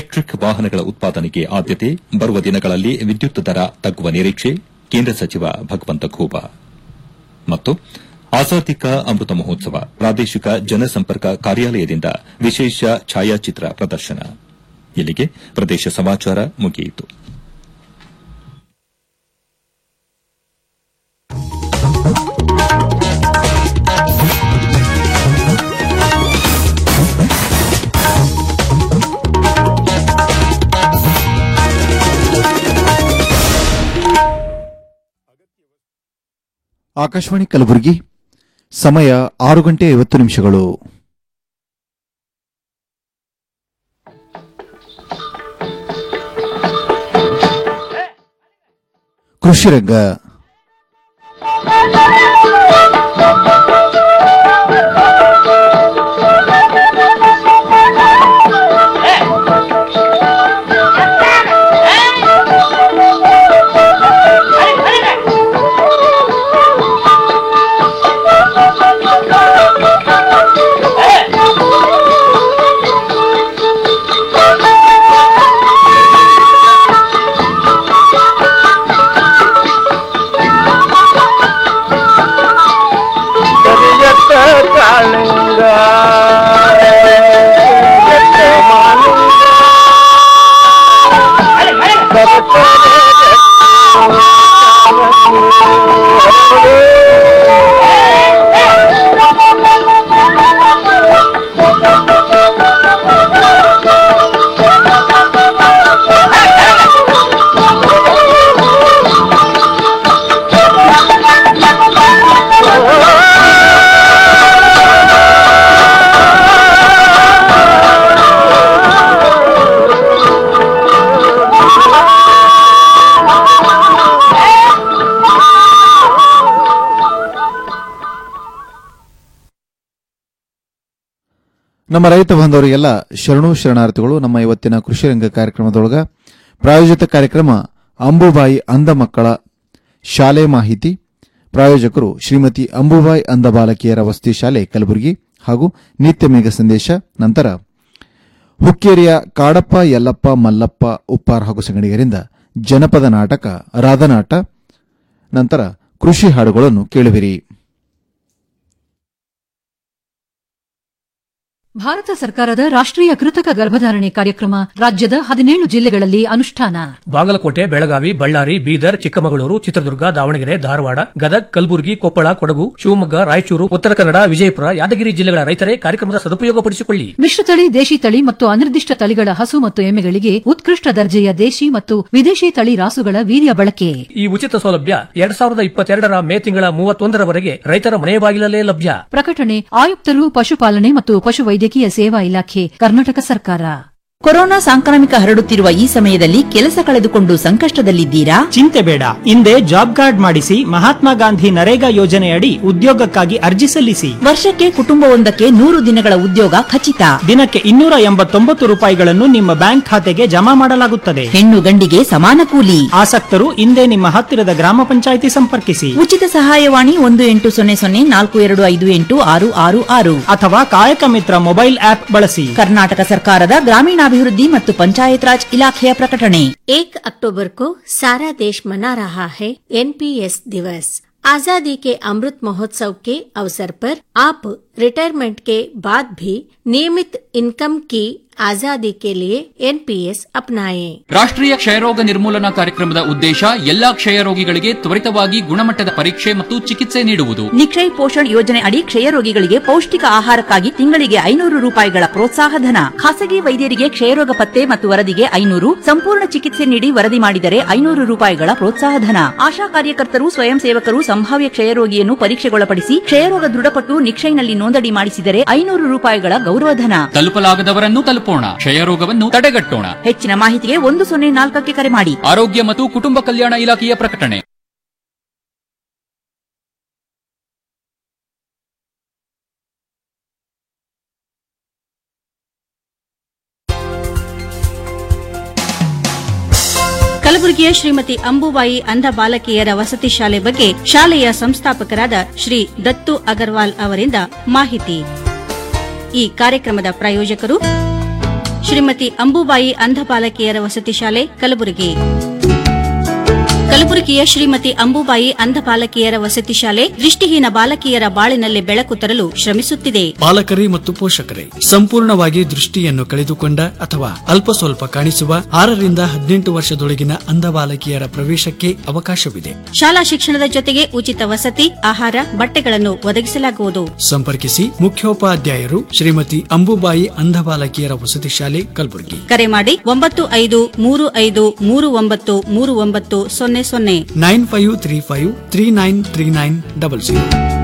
Electric ವಾಹನಗಳ ಉತ್ಪಾದನೆಗೆ ಆದ್ಯತೆ ಬರುವ ದಿನಗಳಲ್ಲಿ ವಿದ್ಯುತ್ ದರ ತಗ್ಗುವ ನಿರೀಕ್ಷೆ ಕೇಂದ್ರ ಸಚಿವ ಭಗವಂತ ಖೂಬಾ ಮತ್ತು ಆಜಾದಿ ಕಾ ಅಮೃತ ಮಹೋತ್ಸವ ಪ್ರಾದೇಶಿಕ ಜನಸಂಪರ್ಕ ಕಾರ್ಯಾಲಯದಿಂದ ವಿಶೇಷ ಛಾಯಾಚಿತ್ರ ಪ್ರದರ್ಶನ ಇಲ್ಲಿಗೆ ಪ್ರದೇಶ ಸಮಾಚಾರ ಮುಗಿಯಿತು ಆಕಾಶವಾಣಿ ಕಲಬುರಗಿ ಸಮಯ ಆರು ಗಂಟೆ ಐವತ್ತು ನಿಮಿಷಗಳು ಕೃಷಿ ರಂಗ ಕರಿಯತ್ತ ಕಾಳಿಂಗ ಕರಿಯತ್ತ ಮಾಲಿಂಗ ಬರ್ತದೆ ನಮ್ಮ ರೈತ ಬಾಂಧವರಿಗೆಲ್ಲ ಶರಣು ಶರಣಾರ್ಥಿಗಳು ನಮ್ಮ ಇವತ್ತಿನ ಕೃಷಿ ರಂಗ ಕಾರ್ಯಕ್ರಮದೊಳಗ ಪ್ರಾಯೋಜಿತ ಕಾರ್ಯಕ್ರಮ ಅಂಬುಬಾಯಿ ಅಂಧ ಮಕ್ಕಳ ಶಾಲೆ ಮಾಹಿತಿ ಪ್ರಾಯೋಜಕರು ಶ್ರೀಮತಿ ಅಂಬುಬಾಯಿ ಅಂಧ ಬಾಲಕಿಯರ ವಸತಿ ಶಾಲೆ ಕಲಬುರಗಿ ಹಾಗೂ ನಿತ್ಯ ಮೇಘ ಸಂದೇಶ ನಂತರ ಹುಕ್ಕೇರಿಯ ಕಾಡಪ್ಪ ಯಲ್ಲಪ್ಪ ಮಲ್ಲಪ್ಪ ಉಪ್ಪಾರ್ ಹಾಗೂ ಸಂಗಡಿಗರಿಂದ ಜನಪದ ನಾಟಕ ರಾಧನಾಟ ನಂತರ ಕೃಷಿ ಹಾಡುಗಳನ್ನು ಕೇಳುವಿರಿ ಭಾರತ ಸರ್ಕಾರದ ರಾಷ್ಟ್ರೀಯ ಕೃತಕ ಗರ್ಭಧಾರಣೆ ಕಾರ್ಯಕ್ರಮ ರಾಜ್ಯದ ಹದಿನೇಳು ಜಿಲ್ಲೆಗಳಲ್ಲಿ ಅನುಷ್ಠಾನ ಬಾಗಲಕೋಟೆ ಬೆಳಗಾವಿ ಬಳ್ಳಾರಿ ಬೀದರ್ ಚಿಕ್ಕಮಗಳೂರು ಚಿತ್ರದುರ್ಗ ದಾವಣಗೆರೆ ಧಾರವಾಡ ಗದಗ್ ಕಲಬುರಗಿ ಕೊಪ್ಪಳ ಕೊಡಗು ಶಿವಮೊಗ್ಗ ರಾಯಚೂರು ಉತ್ತರ ಕನ್ನಡ ವಿಜಯಪುರ ಯಾದಗಿರಿ ಜಿಲ್ಲೆಗಳ ರೈತರೇ ಕಾರ್ಯಕ್ರಮದ ಸದುಪಯೋಗಪಡಿಸಿಕೊಳ್ಳಿ ಮಿಶ್ರತಳಿ ದೇಶಿ ತಳಿ ಮತ್ತು ಅನಿರ್ದಿಷ್ಟ ತಳಿಗಳ ಹಸು ಮತ್ತು ಎಮ್ಮೆಗಳಿಗೆ ಉತ್ಕೃಷ್ಟ ದರ್ಜೆಯ ದೇಶಿ ಮತ್ತು ವಿದೇಶಿ ತಳಿ ರಾಸುಗಳ ವೀರ್ಯ ಬಳಕೆ ಈ ಉಚಿತ ಸೌಲಭ್ಯ ಎರಡ್ ಸಾವಿರದ ಇಪ್ಪತ್ತೆರಡರ ಮೇ ತಿಂಗಳ ಮೂವತ್ತೊಂದರವರೆಗೆ ರೈತರ ಮನೆ ಬಾಗಿಲಲ್ಲೇ ಲಭ್ಯ ಪ್ರಕಟಣೆ ಆಯುಕ್ತರು ಪಶುಪಾಲನೆ ಮತ್ತು ಪಶುವೈದ್ಯಕೀಯ ಸೇವಾ ಇಲಾಖೆ ಕರ್ನಾಟಕ ಸರ್ಕಾರ ಕೊರೋನಾ ಸಾಂಕ್ರಾಮಿಕ ಹರಡುತ್ತಿರುವ ಈ ಸಮಯದಲ್ಲಿ ಕೆಲಸ ಕಳೆದುಕೊಂಡು ಸಂಕಷ್ಟದಲ್ಲಿದ್ದೀರಾ ಚಿಂತೆ ಬೇಡ ಹಿಂದೆ ಜಾಬ್ ಕಾರ್ಡ್ ಮಾಡಿಸಿ ಮಹಾತ್ಮ ಗಾಂಧಿ ನರೇಗಾ ಯೋಜನೆಯಡಿ ಉದ್ಯೋಗಕ್ಕಾಗಿ ಅರ್ಜಿ ಸಲ್ಲಿಸಿ ವರ್ಷಕ್ಕೆ ಕುಟುಂಬವೊಂದಕ್ಕೆ ನೂರು ದಿನಗಳ ಉದ್ಯೋಗ ಖಚಿತ ದಿನಕ್ಕೆ ಇನ್ನೂರ ಎಂಬತ್ತೊಂಬತ್ತು ರೂಪಾಯಿಗಳನ್ನು ನಿಮ್ಮ ಬ್ಯಾಂಕ್ ಖಾತೆಗೆ ಜಮಾ ಮಾಡಲಾಗುತ್ತದೆ ಹೆಣ್ಣು ಗಂಡಿಗೆ ಸಮಾನ ಕೂಲಿ ಆಸಕ್ತರು ಹಿಂದೆ ನಿಮ್ಮ ಹತ್ತಿರದ ಗ್ರಾಮ ಪಂಚಾಯಿತಿ ಸಂಪರ್ಕಿಸಿ ಉಚಿತ ಸಹಾಯವಾಣಿ ಒಂದು ಎಂಟು ಸೊನ್ನೆ ಸೊನ್ನೆ ನಾಲ್ಕು ಎರಡು ಐದು ಎಂಟು ಆರು ಆರು ಆರು ಅಥವಾ ಕಾಯಕ ಮಿತ್ರ ಮೊಬೈಲ್ ಆಪ್ ಬಳಸಿ ಕರ್ನಾಟಕ ಸರ್ಕಾರದ ಗ್ರಾಮೀಣಾಭಿವೃದ್ಧಿ ಮತ್ತು ಪಂಚಾಯತ್ ರಾಜ್ ಇಲಾಖೆಯ ಪ್ರಕಟಣೆ एक अक्टूबर को सारा देश मना रहा है एनपीएस दिवस आजादी के अमृत महोत्सव के अवसर पर आप रिटायरमेंट के बाद भी नियमित इनकम की आजादी के लिए एनपीएस अपनाएं। ರಾಷ್ಟ್ರೀಯ ಕ್ಷಯರೋಗ ನಿರ್ಮೂಲನಾ ಕಾರ್ಯಕ್ರಮದ ಉದ್ದೇಶ ಎಲ್ಲಾ ಕ್ಷಯರೋಗಿಗಳಿಗೆ ತ್ವರಿತವಾಗಿ ಗುಣಮಟ್ಟದ ಪರೀಕ್ಷೆ ಮತ್ತು ಚಿಕಿತ್ಸೆ ನೀಡುವುದು ನಿಕ್ಷಯ್ ಪೋಷಣ್ ಯೋಜನೆ ಅಡಿ ಕ್ಷಯರೋಗಿಗಳಿಗೆ ಪೌಷ್ಟಿಕ ಆಹಾರಕ್ಕಾಗಿ ತಿಂಗಳಿಗೆ ಐನೂರು ರೂಪಾಯಿಗಳ ಪ್ರೋತ್ಸಾಹ ಧನ ಖಾಸಗಿ ವೈದ್ಯರಿಗೆ ಕ್ಷಯರೋಗ ಪತ್ತೆ ಮತ್ತು ವರದಿಗೆ ಐನೂರು ಸಂಪೂರ್ಣ ಚಿಕಿತ್ಸೆ ನೀಡಿ ವರದಿ ಮಾಡಿದರೆ ಐನೂರು ರೂಪಾಯಿಗಳ ಪ್ರೋತ್ಸಾಹ ಧನ ಆಶಾ ಕಾರ್ಯಕರ್ತರು ಸ್ವಯಂ ಸೇವಕರು ಸಂಭಾವ್ಯ ಕ್ಷಯರೋಗಿಯನ್ನು ಪರೀಕ್ಷೆಗೊಳಪಡಿಸಿ ಕ್ಷಯರೋಗ ದೃಢಪಟ್ಟು ನಿಕ್ಷಯ್ನಲ್ಲಿ ನೋಂದಣಿ ಮಾಡಿಸಿದರೆ ಐನೂರು ರೂಪಾಯಿಗಳ ಗೌರವಧನ ತಲುಪಲಾಗದವರನ್ನು ತಲುಪೋಣ ಕ್ಷಯರೋಗವನ್ನು ತಡೆಗಟ್ಟೋಣ ಹೆಚ್ಚಿನ ಮಾಹಿತಿಗೆ ಒಂದು ಸೊನ್ನೆ ನಾಲ್ಕಕ್ಕೆ ಕರೆ ಮಾಡಿ ಆರೋಗ್ಯ ಮತ್ತು ಕುಟುಂಬ ಕಲ್ಯಾಣ ಇಲಾಖೆಯ ಪ್ರಕಟಣೆ ಕಲಬುರಗಿಯ ಶ್ರೀಮತಿ ಅಂಬುಬಾಯಿ ಅಂಧ ಬಾಲಕಿಯರ ವಸತಿ ಶಾಲೆ ಬಗ್ಗೆ ಶಾಲೆಯ ಸಂಸ್ಥಾಪಕರಾದ ಶ್ರೀ ದತ್ತು ಅಗರ್ವಾಲ್ ಅವರಿಂದ ಮಾಹಿತಿ ಈ ಕಾರ್ಯಕ್ರಮದ ಪ್ರಾಯೋಜಕರು ಶ್ರೀಮತಿ ಅಂಬುಬಾಯಿ ಅಂಧ ಬಾಲಕಿಯರ ವಸತಿ ಶಾಲೆ ಕಲಬುರಗಿ ಕಲಬುರಗಿಯ ಶ್ರೀಮತಿ ಅಂಬುಬಾಯಿ ಅಂಧ ಬಾಲಕಿಯರ ವಸತಿ ಶಾಲೆ ದೃಷ್ಟಿಹೀನ ಬಾಲಕಿಯರ ಬಾಳಿನಲ್ಲಿ ಬೆಳಕು ತರಲು ಶ್ರಮಿಸುತ್ತಿದೆ ಪಾಲಕರೇ ಮತ್ತು ಪೋಷಕರೇ ಸಂಪೂರ್ಣವಾಗಿ ದೃಷ್ಟಿಯನ್ನು ಕಳೆದುಕೊಂಡ ಅಥವಾ ಅಲ್ಪ ಸ್ವಲ್ಪ ಕಾಣಿಸುವ ಆರರಿಂದ ಹದಿನೆಂಟು ವರ್ಷದೊಳಗಿನ ಅಂಧ ಬಾಲಕಿಯರ ಪ್ರವೇಶಕ್ಕೆ ಅವಕಾಶವಿದೆ ಶಾಲಾ ಶಿಕ್ಷಣದ ಜೊತೆಗೆ ಉಚಿತ ವಸತಿ ಆಹಾರ ಬಟ್ಟೆಗಳನ್ನು ಒದಗಿಸಲಾಗುವುದು ಸಂಪರ್ಕಿಸಿ ಮುಖ್ಯೋಪಾಧ್ಯಾಯರು ಶ್ರೀಮತಿ ಅಂಬುಬಾಯಿ ಅಂಧ ಬಾಲಕಿಯರ ವಸತಿ ಶಾಲೆ ಕಲಬುರಗಿ ಕರೆ ಮಾಡಿ ಒಂಬತ್ತು ಐದು ಮೂರು ಐದು ಮೂರು ಒಂಬತ್ತು ಮೂರು ಒಂಬತ್ತು ಸೊನ್ನೆ ಸೊನ್ನೆ nine five three five three nine three nine double zero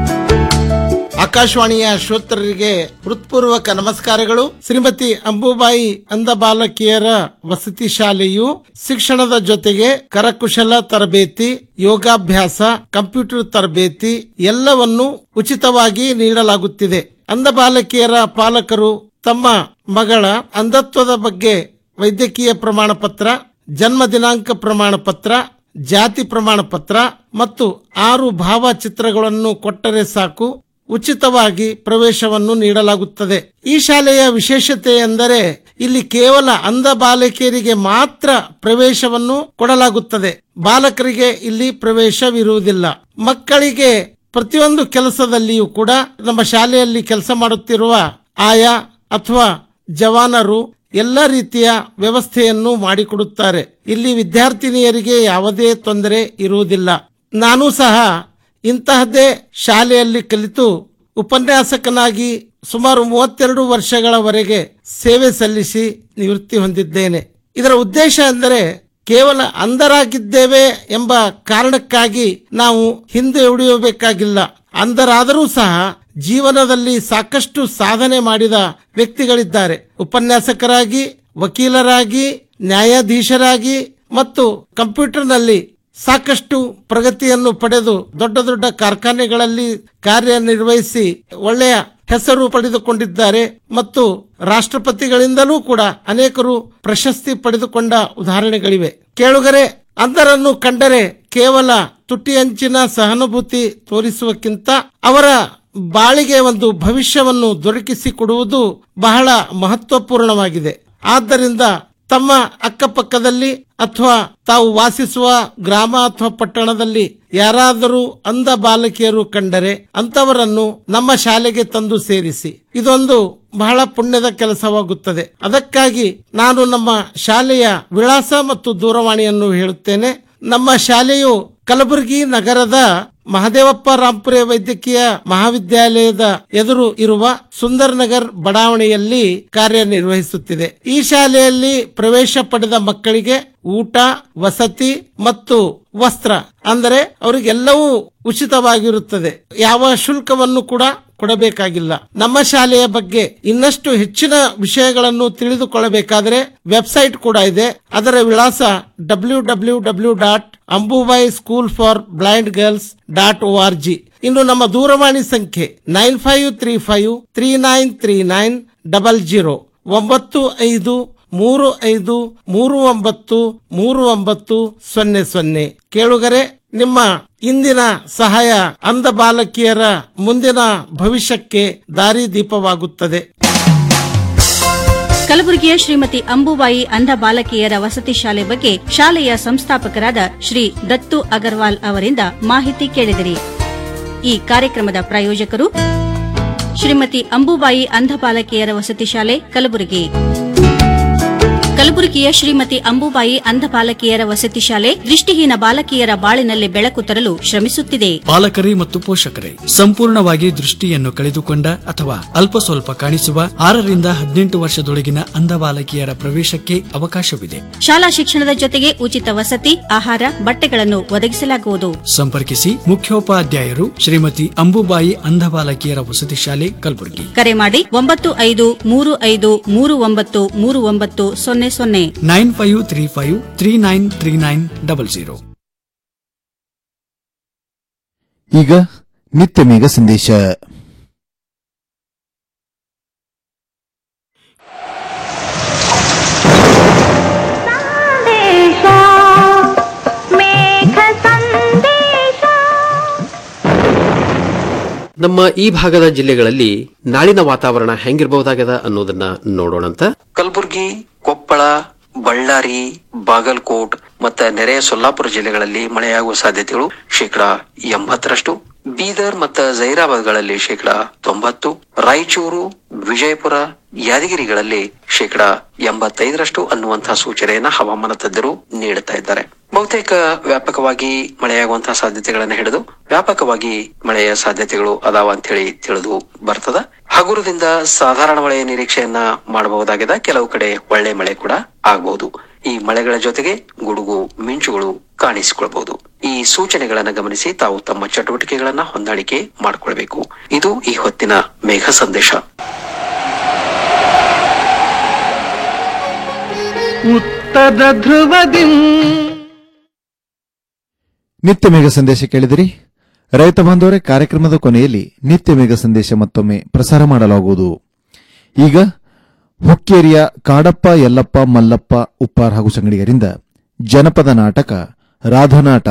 ಆಕಾಶವಾಣಿಯ ಶ್ರೋತರರಿಗೆ ಹೃತ್ಪೂರ್ವಕ ನಮಸ್ಕಾರಗಳು ಶ್ರೀಮತಿ ಅಂಬುಬಾಯಿ ಅಂಧ ಬಾಲಕಿಯರ ವಸತಿ ಶಾಲೆಯು ಶಿಕ್ಷಣದ ಜೊತೆಗೆ ಕರಕುಶಲ ತರಬೇತಿ ಯೋಗಾಭ್ಯಾಸ ಕಂಪ್ಯೂಟರ್ ತರಬೇತಿ ಎಲ್ಲವನ್ನು ಉಚಿತವಾಗಿ ನೀಡಲಾಗುತ್ತಿದೆ ಅಂಧ ಬಾಲಕಿಯರ ಪಾಲಕರು ತಮ್ಮ ಮಗಳ ಅಂಧತ್ವದ ಬಗ್ಗೆ ವೈದ್ಯಕೀಯ ಪ್ರಮಾಣ ಪತ್ರ ಜನ್ಮ ದಿನಾಂಕ ಪ್ರಮಾಣ ಪತ್ರ ಜಾತಿ ಪ್ರಮಾಣ ಪತ್ರ ಮತ್ತು ಆರು ಭಾವಚಿತ್ರಗಳನ್ನು ಕೊಟ್ಟರೆ ಸಾಕು ಉಚಿತವಾಗಿ ಪ್ರವೇಶವನ್ನು ನೀಡಲಾಗುತ್ತದೆ ಈ ಶಾಲೆಯ ವಿಶೇಷತೆ ಎಂದರೆ ಇಲ್ಲಿ ಕೇವಲ ಅಂಧ ಬಾಲಕಿಯರಿಗೆ ಮಾತ್ರ ಪ್ರವೇಶವನ್ನು ಕೊಡಲಾಗುತ್ತದೆ ಬಾಲಕರಿಗೆ ಇಲ್ಲಿ ಪ್ರವೇಶವಿರುವುದಿಲ್ಲ ಮಕ್ಕಳಿಗೆ ಪ್ರತಿಯೊಂದು ಕೆಲಸದಲ್ಲಿಯೂ ಕೂಡ ನಮ್ಮ ಶಾಲೆಯಲ್ಲಿ ಕೆಲಸ ಮಾಡುತ್ತಿರುವ ಆಯಾ ಅಥವಾ ಜವಾನರು ಎಲ್ಲ ರೀತಿಯ ವ್ಯವಸ್ಥೆಯನ್ನು ಮಾಡಿಕೊಡುತ್ತಾರೆ ಇಲ್ಲಿ ವಿದ್ಯಾರ್ಥಿನಿಯರಿಗೆ ಯಾವುದೇ ತೊಂದರೆ ಇರುವುದಿಲ್ಲ ನಾನು ಸಹ ಇಂತಹದ್ದೇ ಶಾಲೆಯಲ್ಲಿ ಕಲಿತು ಉಪನ್ಯಾಸಕನಾಗಿ ಸುಮಾರು ಮೂವತ್ತೆರಡು ವರ್ಷಗಳವರೆಗೆ ಸೇವೆ ಸಲ್ಲಿಸಿ ನಿವೃತ್ತಿ ಹೊಂದಿದ್ದೇನೆ ಇದರ ಉದ್ದೇಶ ಎಂದರೆ ಕೇವಲ ಅಂಧರಾಗಿದ್ದೇವೆ ಎಂಬ ಕಾರಣಕ್ಕಾಗಿ ನಾವು ಹಿಂದೆ ಉಳಿಯಬೇಕಾಗಿಲ್ಲ ಅಂಧರಾದರೂ ಸಹ ಜೀವನದಲ್ಲಿ ಸಾಕಷ್ಟು ಸಾಧನೆ ಮಾಡಿದ ವ್ಯಕ್ತಿಗಳಿದ್ದಾರೆ ಉಪನ್ಯಾಸಕರಾಗಿ ವಕೀಲರಾಗಿ ನ್ಯಾಯಾಧೀಶರಾಗಿ ಮತ್ತು ಕಂಪ್ಯೂಟರ್ನಲ್ಲಿ ಸಾಕಷ್ಟು ಪ್ರಗತಿಯನ್ನು ಪಡೆದು ದೊಡ್ಡ ದೊಡ್ಡ ಕಾರ್ಖಾನೆಗಳಲ್ಲಿ ಕಾರ್ಯನಿರ್ವಹಿಸಿ ಒಳ್ಳೆಯ ಹೆಸರು ಪಡೆದುಕೊಂಡಿದ್ದಾರೆ ಮತ್ತು ರಾಷ್ಟ್ರಪತಿಗಳಿಂದಲೂ ಕೂಡ ಅನೇಕರು ಪ್ರಶಸ್ತಿ ಪಡೆದುಕೊಂಡ ಉದಾಹರಣೆಗಳಿವೆ ಕೇಳುಗರೆ ಅಂಧರನ್ನು ಕಂಡರೆ ಕೇವಲ ತುಟಿ ಅಂಚಿನ ಸಹಾನುಭೂತಿ ತೋರಿಸುವಕ್ಕಿಂತ ಅವರ ಬಾಳಿಗೆ ಒಂದು ಭವಿಷ್ಯವನ್ನು ದೊರಕಿಸಿಕೊಡುವುದು ಬಹಳ ಮಹತ್ವಪೂರ್ಣವಾಗಿದೆ ಆದ್ದರಿಂದ ತಮ್ಮ ಅಕ್ಕಪಕ್ಕದಲ್ಲಿ ಅಥವಾ ತಾವು ವಾಸಿಸುವ ಗ್ರಾಮ ಅಥವಾ ಪಟ್ಟಣದಲ್ಲಿ ಯಾರಾದರೂ ಅಂಧ ಬಾಲಕಿಯರು ಕಂಡರೆ ಅಂತವರನ್ನು ನಮ್ಮ ಶಾಲೆಗೆ ತಂದು ಸೇರಿಸಿ ಇದೊಂದು ಬಹಳ ಪುಣ್ಯದ ಕೆಲಸವಾಗುತ್ತದೆ ಅದಕ್ಕಾಗಿ ನಾನು ನಮ್ಮ ಶಾಲೆಯ ವಿಳಾಸ ಮತ್ತು ದೂರವಾಣಿಯನ್ನು ಹೇಳುತ್ತೇನೆ ನಮ್ಮ ಶಾಲೆಯು ಕಲಬುರಗಿ ನಗರದ ಮಹದೇವಪ್ಪ ರಾಂಪುರೆ ವೈದ್ಯಕೀಯ ಮಹಾವಿದ್ಯಾಲಯದ ಎದುರು ಇರುವ ಸುಂದರ್ ನಗರ್ ಬಡಾವಣೆಯಲ್ಲಿ ಕಾರ್ಯನಿರ್ವಹಿಸುತ್ತಿದೆ ಈ ಶಾಲೆಯಲ್ಲಿ ಪ್ರವೇಶ ಪಡೆದ ಮಕ್ಕಳಿಗೆ ಊಟ ವಸತಿ ಮತ್ತು ವಸ್ತ್ರ ಅಂದರೆ ಅವರಿಗೆಲ್ಲವೂ ಉಚಿತವಾಗಿರುತ್ತದೆ ಯಾವ ಶುಲ್ಕವನ್ನು ಕೂಡ ಕೊಡಬೇಕಾಗಿಲ್ಲ ನಮ್ಮ ಶಾಲೆಯ ಬಗ್ಗೆ ಇನ್ನಷ್ಟು ಹೆಚ್ಚಿನ ವಿಷಯಗಳನ್ನು ತಿಳಿದುಕೊಳ್ಳಬೇಕಾದರೆ ವೆಬ್ಸೈಟ್ ಕೂಡ ಇದೆ ಅದರ ವಿಳಾಸ W W W dot Ambubai school for blind girls dot O R G ಇನ್ನು ನಮ್ಮ ದೂರವಾಣಿ ಸಂಖ್ಯೆ nine five three five three nine three nine double zero ಒಂಬತ್ತು ಐದು ಮೂರು ಐದು ಮೂರು ಒಂಬತ್ತು ಮೂರು ಒಂಬತ್ತು ಸೊನ್ನೆ ಸೊನ್ನೆ ಕೇಳುಗರೆ ನಿಮ್ಮ ಇಂದಿನ ಸಹಾಯ ಅಂಧ ಬಾಲಕಿಯರ ಮುಂದಿನ ಭವಿಷ್ಯಕ್ಕೆ ದಾರಿದೀಪವಾಗುತ್ತದೆ ಕಲಬುರಗಿಯ ಶ್ರೀಮತಿ ಅಂಬುಬಾಯಿ ಅಂಧ ಬಾಲಕಿಯರ ವಸತಿ ಶಾಲೆ ಬಗ್ಗೆ ಶಾಲೆಯ ಸಂಸ್ಥಾಪಕರಾದ ಶ್ರೀ ದತ್ತು ಅಗರ್ವಾಲ್ ಅವರಿಂದ ಮಾಹಿತಿ ಕೇಳಿದಿರಿ ಈ ಕಾರ್ಯಕ್ರಮದ ಪ್ರಾಯೋಜಕರು ಶ್ರೀಮತಿ ಅಂಬುಬಾಯಿ ಅಂಧ ಬಾಲಕಿಯರ ವಸತಿ ಶಾಲೆ ಕಲಬುರಗಿ ಕಲಬುರಗಿಯ ಶ್ರೀಮತಿ ಅಂಬುಬಾಯಿ ಅಂಧ ಬಾಲಕಿಯರ ವಸತಿ ಶಾಲೆ ದೃಷ್ಟಿಹೀನ ಬಾಲಕಿಯರ ಬಾಳಿನಲ್ಲಿ ಬೆಳಕು ತರಲು ಶ್ರಮಿಸುತ್ತಿದೆ ಪಾಲಕರೇ ಮತ್ತು ಪೋಷಕರೇ ಸಂಪೂರ್ಣವಾಗಿ ದೃಷ್ಟಿಯನ್ನು ಕಳೆದುಕೊಂಡ ಅಥವಾ ಅಲ್ಪ ಸ್ವಲ್ಪ ಕಾಣಿಸುವ ಆರರಿಂದ ಹದಿನೆಂಟು ವರ್ಷದೊಳಗಿನ ಅಂಧ ಬಾಲಕಿಯರ ಪ್ರವೇಶಕ್ಕೆ ಅವಕಾಶವಿದೆ ಶಾಲಾ ಶಿಕ್ಷಣದ ಜೊತೆಗೆ ಉಚಿತ ವಸತಿ ಆಹಾರ ಬಟ್ಟೆಗಳನ್ನು ಒದಗಿಸಲಾಗುವುದು ಸಂಪರ್ಕಿಸಿ ಮುಖ್ಯೋಪಾಧ್ಯಾಯರು ಶ್ರೀಮತಿ ಅಂಬುಬಾಯಿ ಅಂಧ ಬಾಲಕಿಯರ ವಸತಿ ಶಾಲೆ ಕಲಬುರಗಿ ಕರೆ ಮಾಡಿ ಒಂಬತ್ತು ಐದು ಮೂರು ಐದು ಮೂರು ಒಂಬತ್ತು ಮೂರು ಒಂಬತ್ತು ಸೊನ್ನೆ ಸೊನ್ನೆ nine five three five three nine three nine double zero ಈಗ ನಿತ್ಯ ಮೇಘ ಸಂದೇಶ ನಮ್ಮ ಈ ಭಾಗದ ಜಿಲ್ಲೆಗಳಲ್ಲಿ ನಾಳಿನ ವಾತಾವರಣ ಹೆಂಗಿರಬಹುದಾಗ್ಯದ ಅನ್ನೋದನ್ನ ನೋಡೋಣಂತ ಕಲಬುರಗಿ ಕೊಪ್ಪಳ ಬಳ್ಳಾರಿ ಬಾಗಲಕೋಟ್ ಮತ್ತೆ ನೆರೆಯ ಸೊಲ್ಲಾಪುರ ಜಿಲ್ಲೆಗಳಲ್ಲಿ ಮಳೆಯಾಗುವ ಸಾಧ್ಯತೆಗಳು ಶೇಕಡಾ ಎಂಬತ್ತರಷ್ಟು ಬೀದರ್ ಮತ್ತು ಜೈರಾಬಾದ್ಗಳಲ್ಲಿ ಶೇಕಡಾ ತೊಂಬತ್ತು ರಾಯಚೂರು ವಿಜಯಪುರ ಯಾದಗಿರಿಗಳಲ್ಲಿ ಶೇಕಡಾ ಎಂಬತ್ತೈದರಷ್ಟು ಅನ್ನುವಂತಹ ಸೂಚನೆಯನ್ನ ಹವಾಮಾನ ತಜ್ಞರು ನೀಡುತ್ತಾ ಇದ್ದಾರೆ ಬಹುತೇಕ ವ್ಯಾಪಕವಾಗಿ ಮಳೆಯಾಗುವಂತಹ ಸಾಧ್ಯತೆಗಳನ್ನ ಹಿಡಿದು ವ್ಯಾಪಕವಾಗಿ ಮಳೆಯ ಸಾಧ್ಯತೆಗಳು ಅದಾವ ಅಂತ ಹೇಳಿ ತಿಳಿದು ಬರ್ತದ ಹಗುರದಿಂದ ಸಾಧಾರಣ ಮಳೆಯ ನಿರೀಕ್ಷೆಯನ್ನ ಮಾಡಬಹುದಾಗಿದೆ ಕೆಲವು ಕಡೆ ಒಳ್ಳೆ ಮಳೆ ಕೂಡ ಆಗಬಹುದು ಈ ಮಳೆಗಳ ಜೊತೆಗೆ ಗುಡುಗು ಮಿಂಚುಗಳು ಕಾಣಿಸಿಕೊಳ್ಬಹುದು ಈ ಸೂಚನೆಗಳನ್ನ ಗಮನಿಸಿ ತಾವು ತಮ್ಮ ಚಟುವಟಿಕೆಗಳನ್ನ ಹೊಂದಾಣಿಕೆ ಮಾಡಿಕೊಳ್ಬೇಕು ಇದು ಈ ಹೊತ್ತಿನ ಮೇಘ ಸಂದೇಶ ಉತ್ತರ ಧ್ರುವದಿ ನಿತ್ಯ ಮೇಘ ಸಂದೇಶ ಕೇಳಿದಿರಿ ರೈತ ಬಾಂಧವರೇ ಕಾರ್ಯಕ್ರಮದ ಕೊನೆಯಲ್ಲಿ ನಿತ್ಯ ಮೇಘ ಸಂದೇಶ ಮತ್ತೊಮ್ಮೆ ಪ್ರಸಾರ ಮಾಡಲಾಗುವುದು ಈಗ ಹುಕ್ಕೇರಿಯ ಕಾಡಪ್ಪ ಯಲ್ಲಪ್ಪ ಮಲ್ಲಪ್ಪ ಉಪ್ಪಾರ್ ಹಾಗೂ ಸಂಗಡಿಗರಿಂದ ಜನಪದ ನಾಟಕ ರಾಧನಾಟ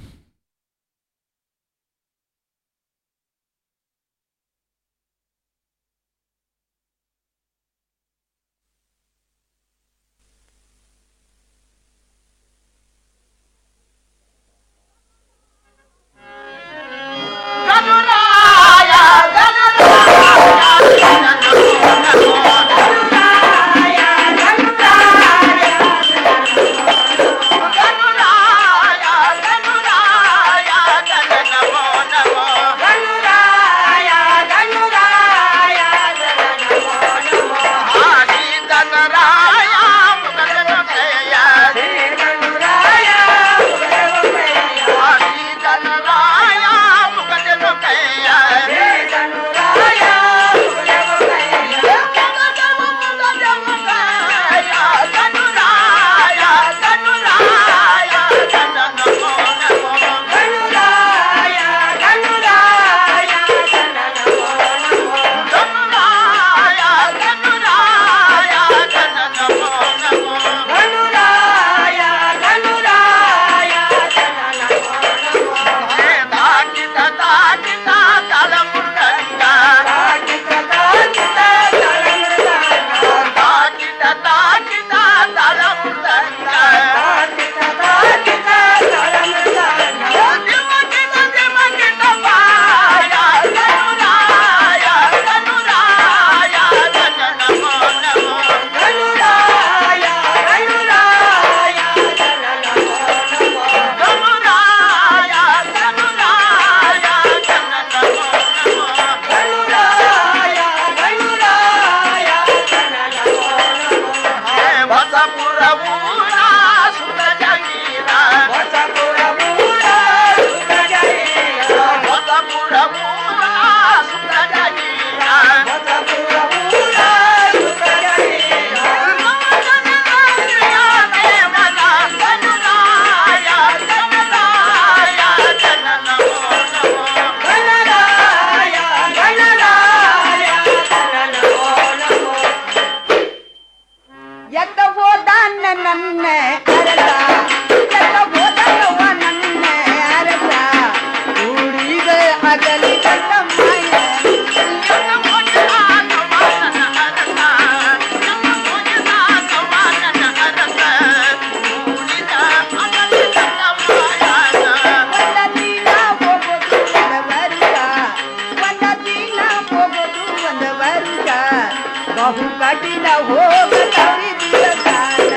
ಎತ್ತ ಹೋದಾನ ನನ್ನ ಅರಸ ಎತ್ತ ಹೋದನವ ನನ್ನ ಅರಸ ಕೂಡಿದ ಅಗಲಿ ಕಟ್ಟ ಮಾಯ ಒಂದ ದಿನ ಹೋಗೋದು ಒಂದ ವರುಷ ಒಂದ ದಿನ ಹೋಗೋದು ಒಂದ ವರುಷ ಬಹು ಕಠಿಣ ಹೋಗದ ವಿಧಿಯ ಕಾಲ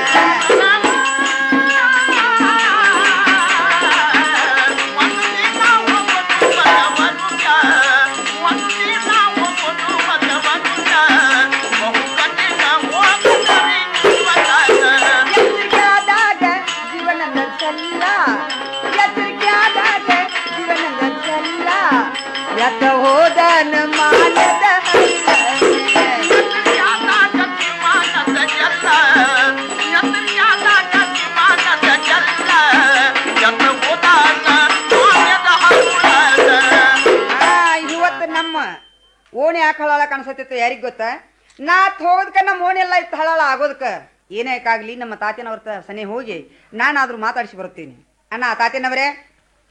ಎಚ್ಚರಿಕೆ ಆದಾಗ ಜೀವನ ನಡೆಸಲ್ಲ ಎಚ್ಚರಿಕೆ ಆದಾಗ ಜೀವನ ನಡೆಸಲ್ಲ ಎತ್ತ ಹೋದನ ಮಾನದ ಇವತ್ತು ನಮ್ಮ ಓಣಿ ಯಾಕೆ ಹಳಾಳ ಕಾಣಿಸತ್ತಿತ್ತು ಯಾರಿಗ್ ಗೊತ್ತ ನಾ ಹೋಗೋದಕ್ಕ ನಮ್ಮ ಓಣಿ ಎಲ್ಲ ಇತ್ತು ಹಳಾಳ ಆಗೋದಕ್ಕ ಏನೇಕಾಗ್ಲಿ ನಮ್ಮ ತಾತನವ್ರ ತ- ಸನೆ ಹೋಗಿ ನಾನಾದ್ರೂ ಮಾತಾಡಿಸಿ ಬರುತ್ತೀನಿ ಅಣ್ಣ ತಾತನವರೇ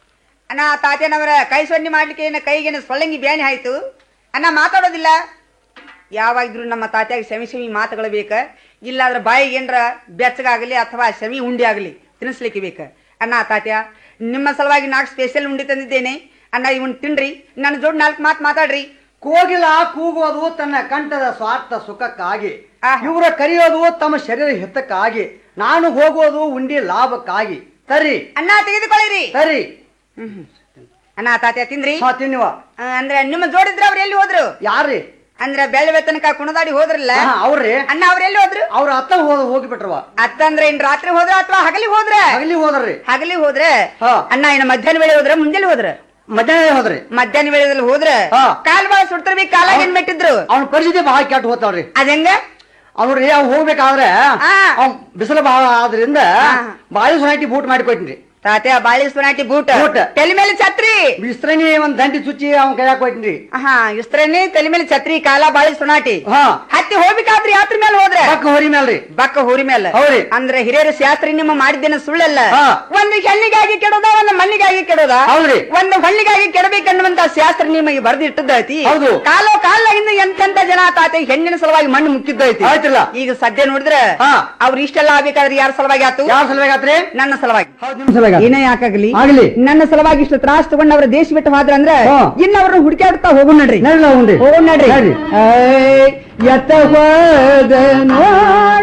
ಅಣ್ಣ ತಾತೇನವರ ಕೈ ಸೊನ್ನೆ ಮಾಡ್ಲಿಕ್ಕೆ ಏನ ಕೈಗೇನು ಸೊಳ್ಳಂಗಿ ಬ್ಯಾನಿ ಆಯ್ತು ಅಣ್ಣ ಮಾತಾಡೋದಿಲ್ಲ ಯಾವಾಗಿದ್ರು ನಮ್ಮ ತಾತ್ಯಾಗ ಸೆಮಿ ಸೆಮಿ ಮಾತುಗಳು ಬೇಕ ಇಲ್ಲಾದ್ರೆ ಬಾಯಿಗೆ ಏನರ ಬೆಚ್ಚಗಾಗಲಿ ಅಥವಾ ಸೆಮಿ ಉಂಡಿ ಆಗಲಿ ತಿನ್ನಿಸ್ಲಿಕ್ಕೆ ಬೇಕ ಅಣ್ಣ ತಾತ್ಯ ನಿಮ್ಮ ಸಲುವಾಗಿ ನಾಲ್ಕು ಸ್ಪೆಷಲ್ ಉಂಡಿ ತಂದಿದ್ದೇನೆ ಅಣ್ಣ ಇವನ್ ತಿನ್ರಿ ನನ್ನ ಜೋಡ್ ನಾಲ್ಕು ಮಾತು ಮಾತಾಡ್ರಿ ಕೋಗಿಲ ಕೂಗೋದು ತನ್ನ ಕಂಠದ ಸ್ವಾರ್ಥ ಸುಖಕ್ಕಾಗಿ ಇವರ ಕರೆಯೋದು ತಮ್ಮ ಶರೀರ ಹಿತಕ್ಕಾಗಿ ನಾನು ಹೋಗೋದು ಉಂಡಿ ಲಾಭಕ್ಕಾಗಿ ತರಿ ಅಣ್ಣ ತೆಗೆದುಕೊಳ್ಳಿರಿ ತರಿ ಅಣ್ಣ ತಾತ್ಯ ತಿಂದ್ರಿ ಹಾ ತಿನ್ನುವ ಆ, ಅಂದ್ರೆ ನಿಮ್ಮ ಜೋಡಿದ್ರ ಅವ್ರು ಎಲ್ಲಿ ಹೋದ್ರು ಯಾರ್ರಿ ಅಂದ್ರೆ ಬೆಳ್ಳ ತನಕ ಕುಣದಾಡಿ ಹೋದ್ರಲ್ಲ ಹಾ, ಅವ್ರಿ ಅಣ್ಣ ಅವ್ರ ಎಲ್ಲಿ ಹೋದ್ರು ಅವ್ರ ಅತ್ತ ಹೋದ ಹೋಗಿಬಿಟ್ರವ ಅತ್ತ ಅಂದ್ರೆ ಇನ್ ರಾತ್ರಿ ಹೋದ್ರ ಅಥವಾ ಹಗಲಿ ಹೋದ್ರ ಹಗಲಿ ಹೋದ್ರಿ ಹಗಲಿ ಹೋದ್ರೆ ಅಣ್ಣ ಇನ್ನ ಮಧ್ಯಾಹ್ನ ವೇಳೆ ಹೋದ್ರ ಮುಂಜಾನೆ ಹೋದ್ರ ಮಧ್ಯಾಹ್ನ ಹೋದ್ರಿ ಮಧ್ಯಾಹ್ನ ವೇಳೆದಲ್ಲಿ ಹೋದ್ರ ಕಾಲ್ ಬಾಳ ಸುಡ್ತಿರ್ಬೇಕು ಕಾಲಾಗ ಏನ್ ಮೆಟ್ಟಿದ್ರು ಅವ್ನ ಪರಿಸ್ಥಿತಿ ಬಹಳ ಕೆಟ್ಟ ಹೋಗ್ತಾವ್ರಿ ಅದಂಗ ಅವ್ರಿ ಅವ್ ಹೋಗ್ಬೇಕಾದ್ರೆ ಅವ್ ಬಿಸಿಲು ಬಹಳ ಆದ್ರಿಂದ ಬಾಯಿ ಸೊಸೈಟಿ ಬೂಟ್ ಮಾಡಿಕೊಟ್ಟಿನ್ರಿ ತಾತ್ಯ ಬಾಳಿ ಸುನಾಟಿ ಬೂಟ್ ಬೂಟ್ ತಲೆ ಮೇಲೆ ಛತ್ರಿ ಬಿಸ್ತ್ರನಿ ಒಂದ್ ದಂಡಿ ಚುಚ್ಚಿ ಅವ್ನ ಕೈಯಾಗ ಕೊಟ್ಟಿನ್ರಿ ಹಾ ಇಸ್ತ್ರೇನೆ ತಲೆ ಮೇಲೆ ಛತ್ರಿ ಕಾಲ ಬಾಳಿ ಸುನಾಟಿ ಹಾ ಹತ್ತಿ ಹೋಗ್ಬೇಕಾದ್ರಿ ಯಾತ್ರ ಮೇಲೆ ಹೋದ್ರೆ ಬಕ್ಕ ಹೋರಿ ಮೇಲ್ರಿ ಬಕ್ಕ ಹೋರಿ ಮೇಲೆ ಹೌದ್ರಿ. ಅಂದ್ರೆ ಹಿರಿಯರ ಶಾಸ್ತ್ರಿ ನಿಮ್ಮ ಮಾಡಿದ್ದೇನೆ ಸುಳ್ಳಲ್ಲ ಹಾ. ಒಂದು ಹೆಣ್ಣಿಗಾಗಿ ಕೆಡೋದ ಒಂದು ಮಣ್ಣಿಗಾಗಿ ಕೆಡೋದ ಹೌದ್ರಿ. ಒಂದು ಹಳ್ಳಿಗಾಗಿ ಕೆಡಬೇಕನ್ನುವಂತ ಶಾಸ್ತ್ರ ನಿಮಗೆ ಬರೆದಿಟ್ಟದೈತಿ ಹೌದು. ಕಾಲೋ ಕಾಲಾಗಿಂದ ಎಂತೆಂತ ಜನ ತಾತೆ ಹೆಣ್ಣಿನ ಸಲುವಾಗಿ ಮಣ್ಣು ಮುಕ್ಕಿದ್ದೈತಿ ಆಯ್ತಲ್ಲ. ಈಗ ಸದ್ಯ ನೋಡಿದ್ರೆ ಹಾ. ಅವ್ರು ಇಷ್ಟೆಲ್ಲ ಆಗ್ಬೇಕಾದ್ರೆ ಯಾರ ಸಲುವಾಗಿ ಆತು ಯಾರ ಸಲುವಾಗಿ ಆತ್ರಿ ನನ್ನ ಸಲುವಾಗಿ ನಿಮ್ ಸಲುವಾಗಿ ಆತು. ಏನೇ ಯಾಕಾಗ್ಲಿ ಆಗ್ಲಿ. ನನ್ನ ಸಲುವಾಗಿ ಇಷ್ಟು ತ್ರಾಸ ತಗೊಂಡ್ ಅವ್ರ ದೇಶ ಬಿಟ್ಟು ಹೋದ್ರ ಅಂದ್ರೆ ಹಾ. ಇನ್ನ ಅವ್ರನ್ನ ಹುಡುಕಾಡ್ತಾ ಹೋಗೋಣ ನಡ್ರಿ ನಡ್ರಿ ನಾವು ಉಂಡ್ರಿ. ಹೋಗೋಣ ನಡ್ರಿ ನಡ್ರಿ. ಏಯ್, ಎತ್ತ ಹೋದ ನೋಡ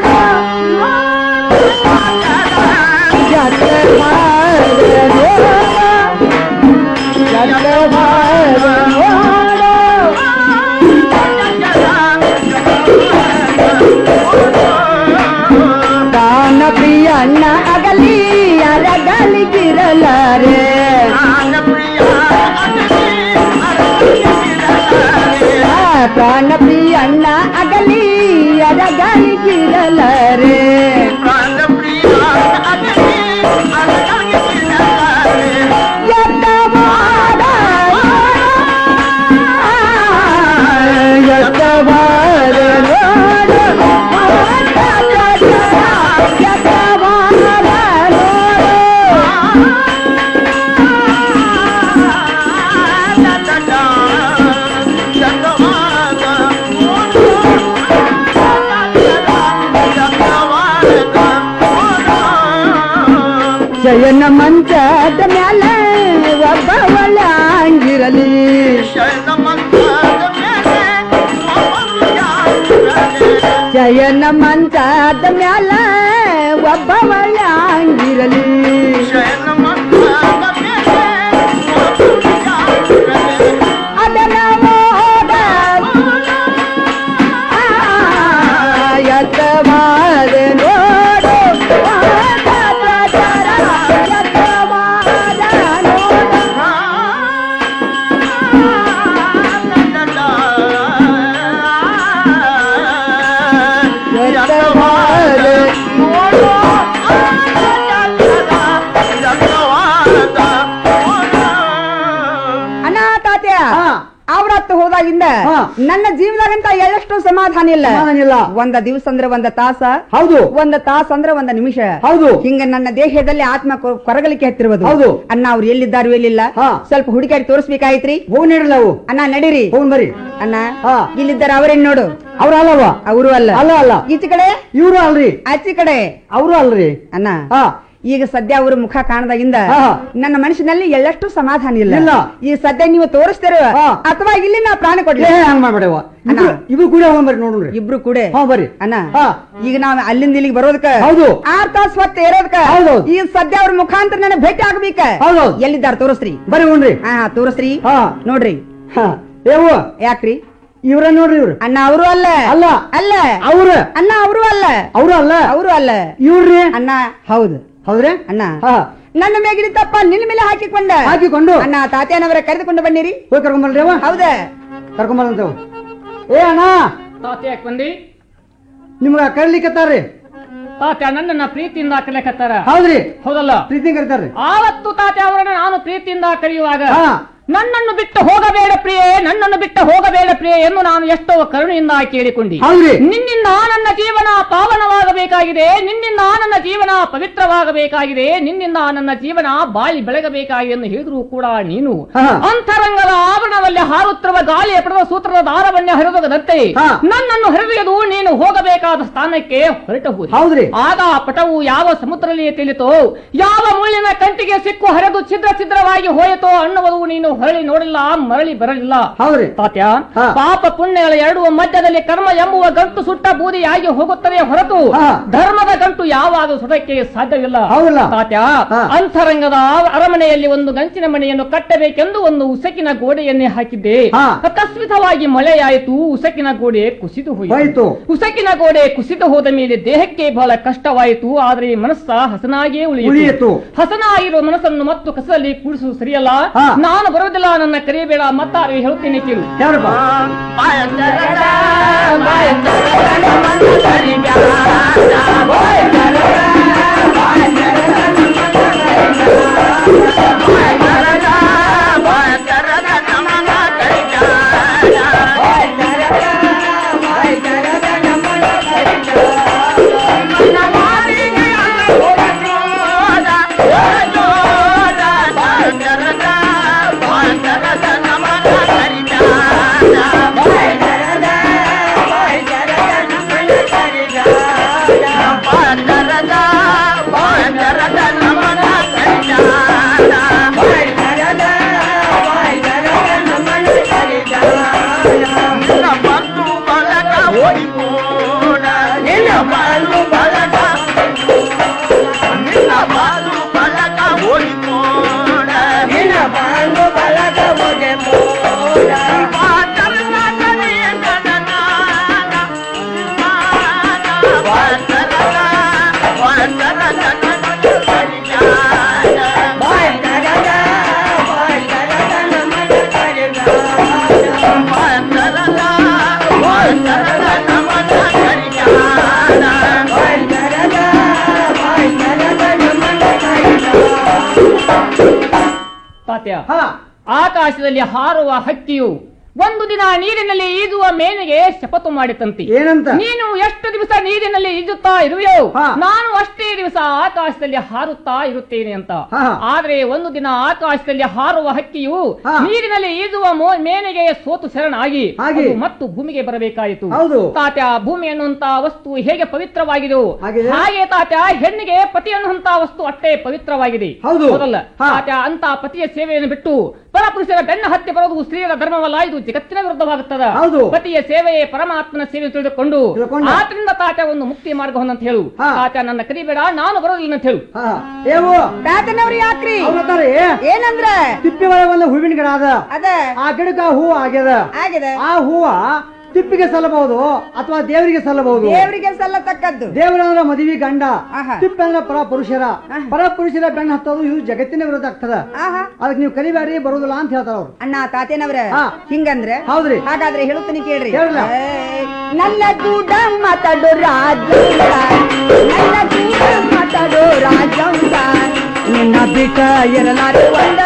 ಎತ್ತ ಹೋದ ನೋಡ, ಎತ್ತ ಹೋದ ನೋಡ. ಕಾನ ಪ್ರಿಯ ಅಣ್ಣ ಅಗಲಿ ಅರಗಲಿಗಿರಲಾರೆ ಪ್ರಾಣ ಪ್ರಿಯ ಅಣ್ಣ ಅಗಲಿ ಅರಗಲಿಗಿರಲಾರೆ ಎತ್ತವಾದ ಎತ್ತವಾದ ನೋಡು ಎತ್ತವಾದ ಶಯನ ಮಂಚದ ಮ್ಯಾಲೆ ಒಬ್ಬವಳ ಅಂಗಿರಲಿ ಶಯನ ಮಂಚದ ಮ್ಯಾಲೆ ಒಬ್ಬವಳ ಅಂಗಿರಲಿ ಅದನ್ನ ಮೋದ ಎತ್ತವಾದ ನೋಡು ಎತ್ತವಾದ ನೋಡು ಎತ್ತವಾದ ನೋಡು ಅಣ್ಣ ತಾತ್ಯ ಅವ್ರತ್ತು ಹೋದಾಗಿಂದ ನನ್ನ ಜೀವನದಾಗಂತ ಎಳ್ಳಷ್ಟು ಸಮಾಧಾನ ಇಲ್ಲ ಸಮಾಧಾನ ಇಲ್ಲ. ಒಂದ ದಿವಸ ಅಂದ್ರೆ ಒಂದ ತಾಸ ಹೌದು ಒಂದ ತಾಸ ಅಂದ್ರೆ ಒಂದ ನಿಮಿಷ ಹೌದು ಹಿಂಗ ನನ್ನ ದೇಹದಲ್ಲಿ ಆತ್ಮ ಕೊ- ಕೊರಗಲಿಕ್ಕೆ ಹತ್ತಿರುವುದು ಹೌದು. ಅಣ್ಣ ಅವ್ರು ಎಲ್ಲಿದ್ದಾರು ಎಲ್ಲಿಲ್ಲ ಹಾ. ಸ್ವಲ್ಪ ಹುಡುಕಾಡಿ ತೋರಿಸ್ಬೇಕಾಯ್ತ್ರಿ ಹೋಗಿ ನೀಡಲ್ಲ ಅವು ಅಣ್ಣ ನಡೀರಿ ಹೋಗ್ ಬರ್ರಿ ಅಣ್ಣ ಹಾ. ಇಲ್ಲಿದ್ದಾರ ಅವರೇನ್ ನೋಡು ಅವ್ರ ಅಲ್ಲವ ಅವರು ಅಲ್ಲ ಅಲ್ಲ ಅಲ್ಲ ಈಚೆ ಕಡೆ ಇವ್ರು ಅಲ್ರಿ ಆಚೆ ಕಡೆ ಅವರು ಅಲ್ರಿ ಅಣ್ಣ ಹಾ ಈಗ ಸದ್ಯ ಅವ್ರ ಮುಖ ಕಾಣದಾಗಿಂದ ಹಾ. ನನ್ನ ಮನಸ್ಸಿನಲ್ಲಿ ಎಳ್ಳಷ್ಟು ಸಮಾಧಾನ ಇಲ್ಲ ಇಲ್ಲ. ಈ ಸದ್ಯ ನೀವು ತೋರಿಸ್ತೀರ ಹಾ. ಅಥವಾ ಇಲ್ಲಿ ನಾ ಪ್ರಾಣ ಕೊಡ್ಲಿ ಏ ಹಂಗ ಮಾಡ್ಬೇಡವ ಅಣ್ಣ. ಇದು ಕೂಡ ಹೋಗ್ ಬರ್ರಿ ನೋಡ್ರಿ ಇಬ್ರು ಕೂಡ ಹಾ ಬರ್ರಿ ಅಣ್ಣ ಹಾ. ಈಗ ನಾವ್ ಅಲ್ಲಿಂದ ಇಲ್ಲಿಗೆ ಬರೋದಕ್ಕ ಹೌದು. ಆರ್ ತಾಸ್ ಹೊತ್ತ ಇರೋದಕ್ಕ ಹೌದೌದು. ಈ ಸದ್ಯ ಅವ್ರ ಮುಖಾಂತರ ನನಗೆ ಭೇಟಿ ಆಗ್ಬೇಕ ಹೌದೌದು. ಎಲ್ಲಿದ್ದಾರ ತೋರಿಸ್ರಿ ಬರ್ರಿ ಉಣ್ರಿ ಹಾ ಹಾ, ತೋರಿಸ್ರಿ ಹಾ ನೋಡ್ರಿ ಹಾ ಏವು ಯಾಕ್ರಿ ಇವ್ರ ನೋಡ್ರಿ ಇವ್ರು ಅಣ್ಣ ಅವರು ಅಲ್ಲ ಅಲ್ಲ ಅಲ್ಲ ಅವ್ರ ಅಣ್ಣ ಅವರು ಅಲ್ಲ ಅವ್ರು ಅಲ್ಲ ಅವರು ಅಲ್ಲ ಇವ್ರಿ ಅಣ್ಣ ಹೌದು ಹೌದ್ರಿ ಅಣ್ಣ ಹಾ ನನ್ನ ಮೇಗಿನ ತಪ್ಪ ನಿನ್ನ ಮೇಲೆ ಹಾಕಿಕೊಂಡ ಹಾಕಿಕೊಂಡು ಅಣ್ಣ ತಾತ್ಯಾನವರ ಕರೆದುಕೊಂಡು ಬನ್ನಿರಿ ಹೋಗಿ ಕರ್ಕೊಂಬರ್ರಿ ಅವ ಹೌದ ಕರ್ಕೊಂಬರಂತವ್ ಏ ಅಣ್ಣ ತಾತ್ಯ ಯಾಕೆ ಬಂದಿ ನಿಮ್ಗ ಕರ್ಲಿಕ್ಕತ್ತಾರ್ರಿ ತಾತ್ಯ ನನ್ನನ್ನ ಪ್ರೀತಿಯಿಂದ ಕರೆಯಕತ್ತಾರ ಹೌದ್ರಿ ಹೌದಲ್ಲ ಪ್ರೀತಿ ಕರಿತಾರ್ರಿ ಆವತ್ತು ತಾತ್ಯ ಅವರನ್ನ ನಾನು ಪ್ರೀತಿಯಿಂದ ಕರೆಯುವಾಗ ಹಾ. ನನ್ನನ್ನು ಬಿಟ್ಟು ಹೋಗಬೇಡ ಪ್ರಿಯೆ ನನ್ನನ್ನು ಬಿಟ್ಟು ಹೋಗಬೇಡ ಪ್ರಿಯೆ ಎಂದು ನಾನು ಎಷ್ಟೋ ಕರುಣೆಯಿಂದ ಕೇಳಿಕೊಂಡಿ ಹೌದ್ರಿ. ನಿನ್ನಿಂದ ನನ್ನ ಜೀವನ ಪಾವನವಾಗಬೇಕಾಗಿದೆ ನಿನ್ನಿಂದ ನನ್ನ ಜೀವನ ಪವಿತ್ರವಾಗಬೇಕಾಗಿದೆ ನಿನ್ನಿಂದ ನನ್ನ ಜೀವನ ಬಾಳಿ ಬೆಳಗಬೇಕಾಗಿದೆ ಎಂದು ಹೇಳಿದ್ರು ಕೂಡ ನೀನು ಅಂತರಂಗದ ಆವರಣದಲ್ಲಿ ಹಾರುತ್ತಿರುವ ಗಾಳಿಯ ಪಡೆದ ಸೂತ್ರದ ದಾರವನ್ನೇ ಹರಿದದಂತೆ ನನ್ನನ್ನು ಹರಿದು ನೀನು ಹೋಗಬೇಕಾದ ಸ್ಥಾನಕ್ಕೆ ಹೊರಟು ಹೋದೆ. ಹೌದ್ರಿ. ಆಗ ಆ ಪಟವು ಯಾವ ಸಮುದ್ರದಲ್ಲಿ ತಿಳಿತೋ ಯಾವ ಮುಳ್ಳಿನ ಕಂಟಿಗೆ ಸಿಕ್ಕು ಹರಿದು ಛಿದ್ರ ಛಿದ್ರವಾಗಿ ಹೋಯಿತೋ ಅನ್ನುವುದು ನೀನು ಹೊರಳಿ ನೋಡಿಲ್ಲ ಮರಳಿ ಬರಲಿಲ್ಲ ಹೌದ್ರಿ ತಾತ್ಯ ಪಾಪ ಪುಣ್ಯಗಳ ಎರಡು ಮಧ್ಯದಲ್ಲಿ ಕರ್ಮ ಎಂಬುವ ಗಂಟು ಸುಟ್ಟ ಬೂದಿಯಾಗಿ ಹೋಗುತ್ತದೆ ಹೊರತು ಧರ್ಮದ ಗಂಟು ಯಾವಾಗ ಸುಡಕ್ಕೆ ಸಾಧ್ಯವಿಲ್ಲ ಹೌದಲ್ಲ? ತಾತ್ಯ ಅಂತರಂಗದ ಅರಮನೆಯಲ್ಲಿ ಒಂದು ಗಂಚಿನ ಮನೆಯನ್ನು ಕಟ್ಟಬೇಕೆಂದು ಒಂದು ಉಸಕಿನ ಗೋಡೆಯನ್ನೇ ಹಾಕಿದ್ದೆ ಅಕಸ್ಮಿತವಾಗಿ ಮಳೆಯಾಯಿತು ಉಸಕಿನ ಗೋಡೆ ಕುಸಿದು ಹೋಯಿತು. ಹೋಯಿತು ಉಸಕಿನ ಗೋಡೆ ಕುಸಿದು ಹೋದ ಮೇಲೆ ದೇಹಕ್ಕೆ ಬಹಳ ಕಷ್ಟವಾಯಿತು ಆದರೆ ಮನಸ್ಸ ಹಸನಾಗಿಯೇ ಉಳಿಯಿತು. ಉಳಿಯಿತು ಹಸನಾಗಿರುವ ಮನಸ್ಸನ್ನು ಮತ್ತು ಕಸದಲ್ಲಿ ಕೂಡಿಸುವುದು ಸರಿಯಲ್ಲ ನಾನು ಬರುವುದಿಲ್ಲ ನನ್ನ ಕರೆಯಬೇಡ ಮತ್ತಾರು ಹೇಳುತ್ತೇನೆ ಕೇಳು ತಾತ್ಯ ಆಕಾಶದಲ್ಲಿ ಹಾರುವ ಹಕ್ಕಿಯು ಒಂದು ದಿನ ನೀರಿನಲ್ಲಿ ಈಜುವ ಮೇನಿಗೆ ಶಪಥ ಮಾಡಿತಂತೆ ಏನಂತ? ನೀನು ಎಷ್ಟು ದಿವಸ ನೀರಿನಲ್ಲಿ ಈಜುತ್ತಾ ಇರುವೆಯೋ ನಾನು ಅಷ್ಟೇ ದಿವಸ ಆಕಾಶದಲ್ಲಿ ಹಾರುತ್ತಾ ಇರುತ್ತೇನೆ ಅಂತ ಆದ್ರೆ ಒಂದು ದಿನ ಆಕಾಶದಲ್ಲಿ ಹಾರುವ ಹಕ್ಕಿಯು ನೀರಿನಲ್ಲಿ ಈಜುವ ಮೋ- ಮೇನೆಗೆ ಸೋತು ಶರಣಾಗಿ ಹಾಗೆ. ಅದು ಮತ್ತು ಭೂಮಿಗೆ ಬರಬೇಕಾಯಿತು ಹೌದು. ತಾತ್ಯ ಭೂಮಿ ಅನ್ನುವಂತ ವಸ್ತು ಹೇಗೆ ಪವಿತ್ರವಾಗಿದೆಯೋ ಹಾಗಿದೆ. ಹಾಗೆ ತಾತ್ಯ ಹೆಣ್ಣಿಗೆ ಪತಿ ಅನ್ನುವಂತ ವಸ್ತು ಅಷ್ಟೇ ಪವಿತ್ರವಾಗಿದೆ ಹೌದು. ಹೌದಲ್ಲ ತಾತ್ಯ ಅಂತ ಪತಿಯ ಸೇವೆಯನ್ನು ಬಿಟ್ಟು ಪರಪುರುಷರ ಬೆನ್ನ ಹತ್ತಿ ಬರೋದು ಸ್ತ್ರೀಯರ ಧರ್ಮವಲ್ಲ ಇದು ಜಗತ್ತಿನ ವಿರುದ್ಧವಾಗುತ್ತದ ಹೌದು. ಪತಿಯ ಸೇವೆಯೇ ಪರಮಾತ್ಮನ ಸೇವೆ ತಿಳಿದುಕೊಂಡು ತಿಳ್ಕೊಂಡು. ಆತರಿಂದ ತಾತ ಒಂದು ಮುಕ್ತಿ ಮಾರ್ಗವನ್ನು ಅಂತ ಹೇಳು ತಾತ ನನ್ನ ಕರಿಬೇಡ ನಾನು ಬರೋದಿಲ್ಲ ಅಂತ ಹೇಳು ಏವು ತಾತನವ್ರು ಯಾಕ್ರಿ ಅವ್ರತಾರೆ ಏನಂದ್ರ ತಿಪ್ಪಿ ಒಳಗೆ ಒಂದು ಹೂವಿನ ಗಿಡ ಅದ ಅದ ಆ ಗಿಡಕ್ಕ ಹೂ ಆಗ್ಯದ ಆಗಿದೆ ಆ ಹೂವ ತಿಪ್ಪಿಗೆ ಸಲ್ಲಬಹುದು ಅಥವಾ ದೇವರಿಗೆ ಸಲ್ಲಬಹುದು ದೇವರಿಗೆ ಸಲ್ಲತಕ್ಕದ್ದು ದೇವರಂದ್ರ ಮದುವೆ ಗಂಡ ತಿಪ್ಪೆ ಅಂದ್ರ ಪರ ಪುರುಷರ ಪರ ಪುರುಷರ ಬೆಣ್ಣ ಹತ್ತೋದು ಇದು ಜಗತ್ತಿನ ವಿರೋಧ ಆಗ್ತದ ಅದಕ್ಕೆ ನೀವು ಕಲಿಬ್ಯಾರಿ ಬರುದಿಲ್ಲ ಅಂತ ಹೇಳ್ತಾರ ಅವ್ರು ಅಣ್ಣ ತಾತೇನವ್ರ ಹಾ. ಹಿಂಗಂದ್ರೆ ಹೌದ್ರಿ ಹಾಗಾದ್ರೆ ಹೇಳುತ್ತೀನಿ ಕೇಳ್ರಿ ಹೇಳ್ರಲ್ಲ. ಏ, ನನ್ನ ಕೂಡ ಮಾತಾಡೋ ರಾಜಂಗ ನನ್ನ ಕೂಡ ಮಾತಾಡೋ ರಾಜಂಗ ನಿನ್ನ ಬಿಟ್ಟ ಇರಲಾರೆ ಒಂದ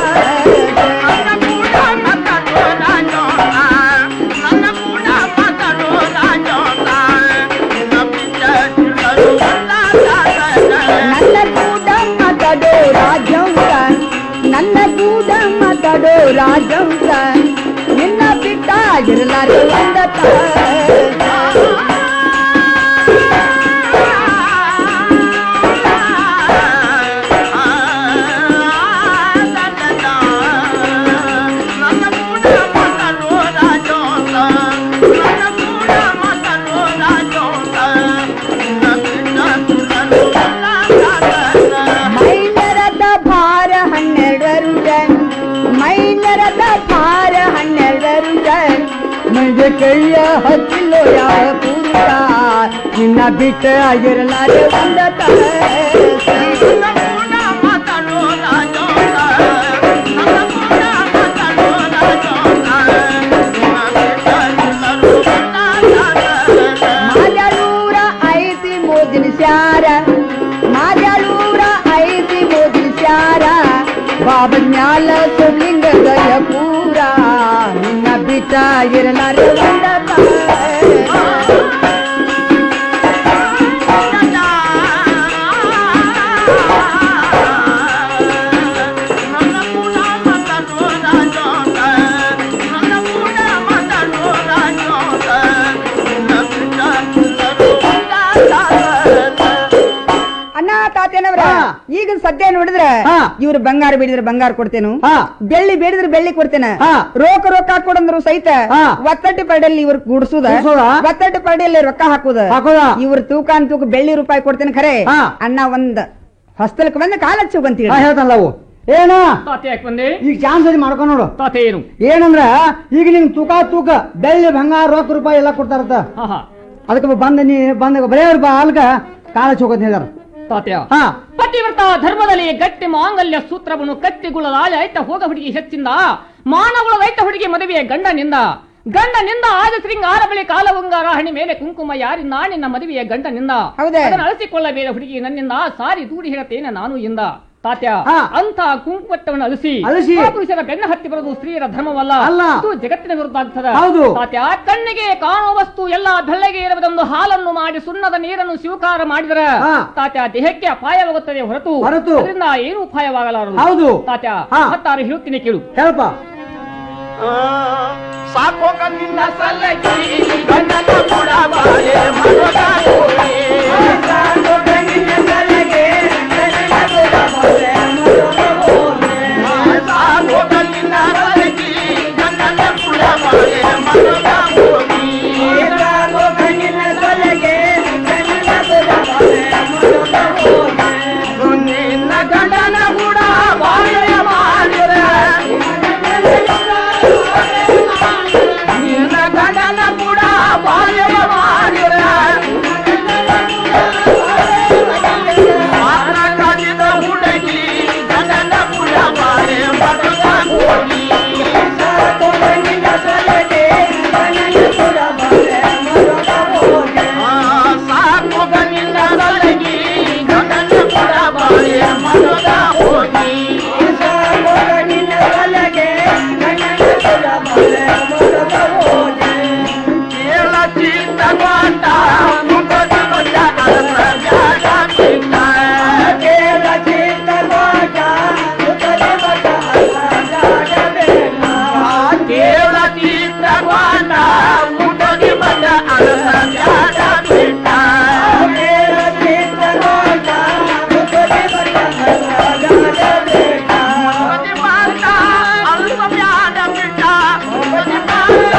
ನನ್ನ ಕೂಡ ಮಾತಾಡೋ ರಾಜಂಗ ನನ್ನ ಕೂಡ ಮಾತಾಡೋ ರಾಜಂಗ ನಿನ್ನ ಬಿಟ್ಟ ಇರಲಾರೆ ಒಂದ ಮೈನರದ ಭಾರ ಹನ್ನೆರಡು ರನ್ ಮೈನರದ ಭಾರ ಹನ್ನೆರಡು ರನ್ ಮುಂದೆ ಕೈಯ ಹತ್ತಿಲ್ಲೋ ಯಾವ ಪುರುಷ ನಿನ್ನ ಬಿಟ್ಟ ಆಗಿರಲಾರೆ ಒಂದ ಮಾಜಲೂರ ಐತಿ ಮೋದಿನ ಶಾರ ಮಾಜಲೂರ ಐತಿ ಮೋದಿನ ಶಾರ ಬಾಬ ಜ್ಞಾಲ ಸುಲಿಂಗ ಹೃದಯ ಪೂರ ನಿನ್ನ ಬಿಟ್ಟ ಇರಲಾರೆ ಒಂದ ಅಣ್ಣ ತಾತೇನವ್ರ ಈಗ ಸದ್ಯ ನೋಡಿದ್ರ ಇವ್ರು ಬಂಗಾರ ಬೇಡಿದ್ರೆ ಬಂಗಾರ ಕೊಡ್ತೇನು ಬೆಳ್ಳಿ ಬೇಡಿದ್ರೆ ಬೆಳ್ಳಿ ಕೊಡ್ತೇನೆ ರೋಕ ರೊಕ್ಕ ಹಾಕೊಡಂದ್ರು ಸಹಿತ ಒತ್ತಟ್ಟಿ ಪರಡಿಯಲ್ಲಿ ಇವ್ರ ಗುಡ್ಸುದ ಗುಡ್ಸುದ? ಒತ್ತಟ್ಟಿ ಪರಡಿಯಲ್ಲಿ ರೊಕ್ಕ ಹಾಕುದ ಹಾಕುದ? ಇವ್ರ ತೂಕ ಅಂತ ತೂಕ ಬೆಳ್ಳಿ ರೂಪಾಯಿ ಕೊಡ್ತೇನೆ ಖರೆ ಅಣ್ಣ ಒಂದ್ ಹೊಸ್ತಲಕ್ಕೆ ಬಂದ ಕಾಲ ಹಚ್ಚು ಅಂತ ನಾ ಹೇಳ್ತಾನಲ್ಲ ಅವು ಏನ ತಾತೆ ಯಾಕೆ ಬಂದೆ ಈಗ ಚಾನ್ಸ್ ಅಲ್ಲಿ ಮಾಡ್ಕೊಂಡ್ ನೋಡು ತಾತೆ ಏನು ಏನಂದ್ರ ಈಗ ನಿಂಗ್ ತೂಕ ತೂಕ ಬೆಳ್ಳಿ ಬಂಗಾರ ರೊಕ್ಕ ರೂಪಾಯಿ ಎಲ್ಲ ಕೊಡ್ತಾರತ್ತ ಅದಕ್ಕೆ ಬಂದ ನೀ ಬಂದ ಬರೇ ಬಾ ಅಲ್ಗ ಕಾಲ ಚೌಕತ್ ಹೇಳಿದಾರ ತಾತ್ಯ ಹಾ ಪತಿವ್ರತ ಧರ್ಮದಲ್ಲಿ ಗಟ್ಟಿ ಮಾಂಗಲ್ಯ ಸೂತ್ರವನ್ನು ಕತ್ತಿಗುಳಲಾಳೆ ಐತ ಹೋಗ ಹುಡುಗಿ ಹೆಚ್ಚಿಂದ ಮಾನಗುಳದ ಐತ ಹುಡುಗಿ ಮದುವೆಯ ಗಂಡನಿಂದ ಗಂಡನಿಂದ ಆದ ಶೃಂಗಾರ ಬಳಿ ಕಾಲವಂಗಾರ ಹಣಿ ಮೇಲೆ ಕುಂಕುಮ ಯಾರಿಂದ ನಿನ್ನ ಮದುವೆಯ ಗಂಡನಿಂದ ಅದನ್ನು ಅಳಿಸಿಕೊಳ್ಳಬೇಡ ಹುಡುಗಿ ನನ್ನಿಂದ ಸಾರಿ ದೂಡಿ ಹೇಳತೇನೆ ನಾನು ಇಂದ ತಾತ್ಯ ಅಂತ ಕುಂಕುಮಟ್ಟವನ್ನು ಅಳಿಸಿ ಅಳಿಸಿ. ಆ ಪುರುಷರ ಬೆನ್ನ ಹತ್ತಿ ಬರೋದು ಸ್ತ್ರೀಯರ ಧರ್ಮವಲ್ಲ ಅಲ್ಲ. ಇದು ಜಗತ್ತಿನ ವಿರುದ್ಧ ಆಗ್ತದ ಹೌದು. ತಾತ್ಯ ಕಣ್ಣಿಗೆ ಕಾಣುವ ವಸ್ತು ಎಲ್ಲ ಬೆಳ್ಳಗೆ ಇರುವುದೊಂದು ಹಾಲನ್ನು ಮಾಡಿ ಸುಣ್ಣದ ನೀರನ್ನು ಸ್ವೀಕಾರ ಮಾಡಿದರೆ ತಾತ್ಯ ದೇಹಕ್ಕೆ ಅಪಾಯವಾಗುತ್ತದೆ ಹೊರತು ಹೊರತು. ಅದರಿಂದ ಏನು ಅಪಾಯವಾಗಲಾರದು ಹೌದು. ತಾತ್ಯ ಹಾ. ಮತ್ತಾರು ಹೇಳುತ್ತೀನಿ ಕೇಳು ಹೇಳಪ್ಪ ಸಾಕೋ ಕಣ್ಣಿನ ಸಲಗಿ ಗಂಡನ ಕೊಡಬಾರೆ ಮನದ ಕೋರಿ. ಸಾಕೋ ಕಣ್ಣಿನ ಸಲಗಿ ಗಂಡನ ಕೊಡಬಾರೆ ಮನದ ಕೋರಿ. ಸಾಕೋ ಕಣ್ಣಿನ ಸಲಗಿ ಗಂಡನ ಕೊಡಬಾರೆ ಮನದ ಕೋರಿ. ಸಾಕೋ ಕಣ್ಣಿನ ಸಲಗಿ ಗಂಡನ ಕೊಡಬಾರೆ ಮನದ ಕೋರಿ. ನಿನ್ನ ಗಂಡನ ಕೂಡ ಬಾಳೆಯ ಮಾಡಿದ ನಿನ್ನ ಗಂಡನ ಕೂಡ ಬಾಲ್ಯ ಮಾಡಿರ ಮಾತ್ರ ಕಾದಿದ ಹುಡುಗಿ ಗಂಡನ ಕೂಡ ಬಾಳೆ ಮರದ ಕೋಳಿ ಸಾಕು ಗಣ್ಣಿನ ಸಲಗಿ ಗಂಡನ ಕೂಡ ಬಾಳೆ ಮರದ ಹೋಗಿ ಸಾಕು ಗಣ್ಣಿನ ಸಲಗೆ ಗಂಡನ ಕೂಡ ಬಾಳೆ ಮರದ ಹೋಗಿ ಕೇಳ ಚಿತ್ತ ಗೊಂಡ ಮುಖದ ಬಂದ ಅರಸ ಜಾಗ ಚಿತ್ತ ಕೇಳ ಚಿತ್ತ ಗೊಂಡ ಮುಖದ ಬಂದ ಅರಸ ಜಾಗ ಬೇಡ ಕೇಳ ಚಿತ್ತ ಗೊಂಡ ಮುಖದ ಬಂದ ಅರಸ ಜಾಗ ಬೇಡ ಕೇಳ ಚಿತ್ತ ಗೊಂಡ ಮುಖದ ಬಂದ ಅರಸ ಜಾಗ ಬೇಡ ಮುಖದ ಬಂದ ಅಲ್ಪ ಬ್ಯಾಡ ಬಿಟ್ಟ ಮುಖದ ಬಂದ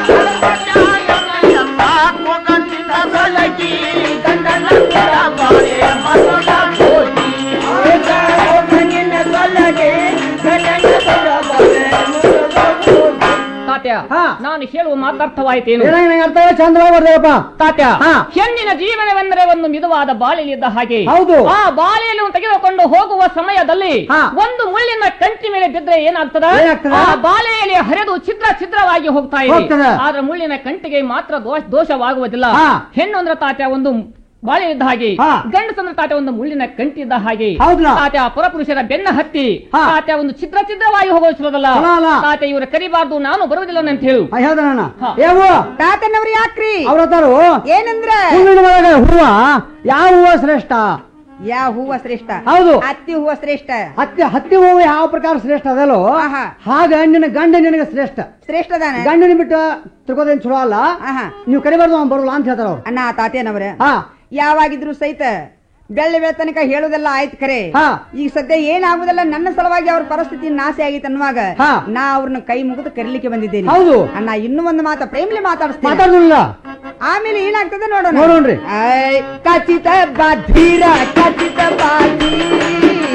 ಸಾಕು ಗಂಡಿನ ಸಲಗಿ ಗಂಡನ ಕೊಡ ಬಾಳೆ ಮನದ ಕೋಟಿ ಸಾಕು ಗಂಡಿನ ಸಲಗಿ ಗಂಡನ ಕೊಡ ಬಾಳೆ ಮನದ ಕೋಟಿ ತಾತ್ಯ ನಾನು ಹೇಳುವ ಮಾತಾರ್ಥವಾಯಿತೇನು ಏನಾಗ ಅರ್ಥ ಚಂದ್ರ ಬರ್ದೇವಪ್ಪ ತಾತ್ಯ ಹೆಣ್ಣಿನ ಜೀವನವೆಂದರೆ ಒಂದು ಮಿದುವಾದ ಬಾಳೆಯಲ್ಲಿದ್ದ ಹಾಗೆ ಹೌದು. ಆ ಬಾಳೆಯನ್ನು ತೆಗೆದುಕೊಂಡು ಹೋಗುವ ಸಮಯದಲ್ಲಿ ಒಂದು ಮುಳ್ಳಿನ ಕಂಟಿ ಮೇಲೆ ಬಿದ್ದರೆ ಏನಾಗ್ತದ ಏನಾಗ್ತದ? ಆ ಬಾಳೆಯಲ್ಲಿ ಹರಿದು ಛಿದ್ರ ಛಿದ್ರವಾಗಿ ಹೋಗ್ತಾ ಇದೆ ಹೋಗ್ತದ. ಆದ್ರೆ ಮುಳ್ಳಿನ ಕಂಟಿಗೆ ಮಾತ್ರ ದೋಷ ದೋಷವಾಗುವುದಿಲ್ಲ ಹಾ. ಹೆಣ್ಣು ಅಂದ್ರೆ ತಾತ್ಯ ಒಂದು ಬಾಳೆ ಇದ್ದ ಹಾಗೆ ಹಾ. ಗಂಡಸಂದ್ರ ತಾತ್ಯ ಒಂದು ಮುಳ್ಳಿನ ಕಂಟಿ ಇದ್ದ ಹಾಗೆ ಹೌದಲ್ಲ? ತಾತ್ಯ ಪರಪುರುಷರ ಬೆನ್ನ ಹತ್ತಿ ಹಾ. ತಾತ್ಯ ಒಂದು ಛಿದ್ರ ಛಿದ್ರವಾಗಿ ಹೋಗೋದು ಸುಲಭಲ್ಲ ಚಲೋ ಅಲ್ಲ. ತಾತ್ಯ ಇವರು ಕರಿಬಾರ್ದು ನಾನು ಬರುವುದಿಲ್ಲ ಅಂತ ಹೇಳು ಹೇಳ್ದ ಹಾ. ಏವು ತಾತನವ್ರು ಯಾಕ್ರಿ ಅವ್ರ ಹತ್ತಾರು ಏನಂದ್ರ ಹೂವಿನ ಒಳಗ ಹೂವ ಯಾವ ಹೂವ ಶ್ರೇಷ್ಠ ಯಾವ ಹೂವ ಶ್ರೇಷ್ಠ ಹೌದು. ಹತ್ತಿ ಹೂವ ಶ್ರೇಷ್ಠ ಹತ್ತಿ ಹತ್ತಿ ಹೂವು ಯಾವ ಪ್ರಕಾರ ಶ್ರೇಷ್ಠ ಅದಲ್ಲೋ ಹಾಗ ನಿನ್ನ ಗಂಡ ನಿನಗೆ ಶ್ರೇಷ್ಠ ಶ್ರೇಷ್ಠದಾನ ಗಂಡನ ಬಿಟ್ಟು ತಿರ್ಗೋದೇನ್ ಚಲೋ ಅಲ್ಲ ನೀವು ಕರಿಬಾರ್ದು ಅವ್ನು ಬರೋಲ್ಲ ಅಂತ ಹೇಳ್ತಾರ ಅವ್ರು ಅಣ್ಣ ತಾತೇನವ್ರ ಹಾ ಯಾವಾಗಿದ್ರು ಸಹಿತ ಬೆಳ್ಳಿ ಬೆಳತನಕ ಹೇಳುದೆಲ್ಲ ಆಯ್ತು ಖರೆ ಹಾ. ಈಗ ಸದ್ಯ ಏನಾಗುದಲ್ಲ ನನ್ನ ಸಲುವಾಗಿ ಅವ್ರ ಪರಿಸ್ಥಿತಿ ನಾಶ ಆಗಿತ್ತು ಅನ್ನುವಾಗ ಹಾ. ನಾ ಅವ್ರನ್ನ ಕೈ ಮುಗಿದು ಕರೀಲಿಕ್ಕೆ ಬಂದಿದ್ದೇನೆ ಹೌದು. ಅಣ್ಣ ಇನ್ನೂ ಒಂದು ಮಾತ ಪ್ರೇಮ್ಲಿ ಮಾತಾಡಿಸ್ತೀನಿ ಮಾತಾಡುದಿಲ್ಲ ಆಮೇಲೆ ಏನಾಗ್ತದೆ ನೋಡೋಣ ನೋಡೋಣ್ರಿ. ಐ, ಖಚಿತ ಬಾಧೀರ ಖಚಿತ ಬಾಧೀರ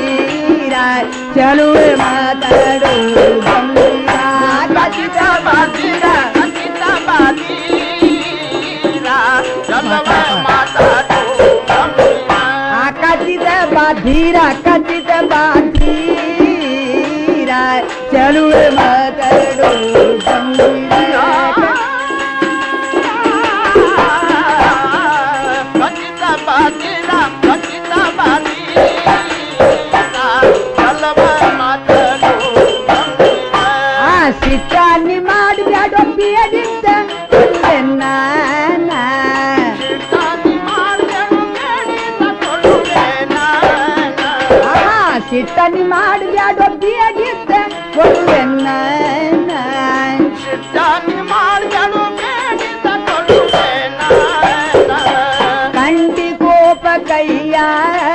ಚಲುವೆ ಮಾತಾಡು ಗಂಭೀರ. ಖಚಿತ ಬಾಧೀರ ಖಚಿತ ಬಾಧೀರ ಚಲುವೆ ಮಾತಾಡು ಆ ಖಚಿತ ಬಾಧೀರ ಖಚಿತ ಬಾಧೀರ ಚಲುವೆ ಮಾತಾಡು ಗಂಭೀರ. ಖಚಿತ ಬಾಧೀರ ಖಚಿತ ಬಾಧೀರ ಚಲುವೆ ಮಾತಾಡು ಗಂಭೀರ. ಚಿಟ್ಟನಿ ಮಾಡಿ ಬ್ಯಾಡೋ ಬಿಯಗಿದ್ದ ಕೊಡುವೆನ್ನ ಚಿಟ್ಟನಿ ಮಾಡಿ ಬ್ಯಾಡೋ ಬೇಡಿದ್ದ ಕೊಡುವೆನ್ನ ಕಂಟಿ ಕೋಪ ಕೈಯಾಗ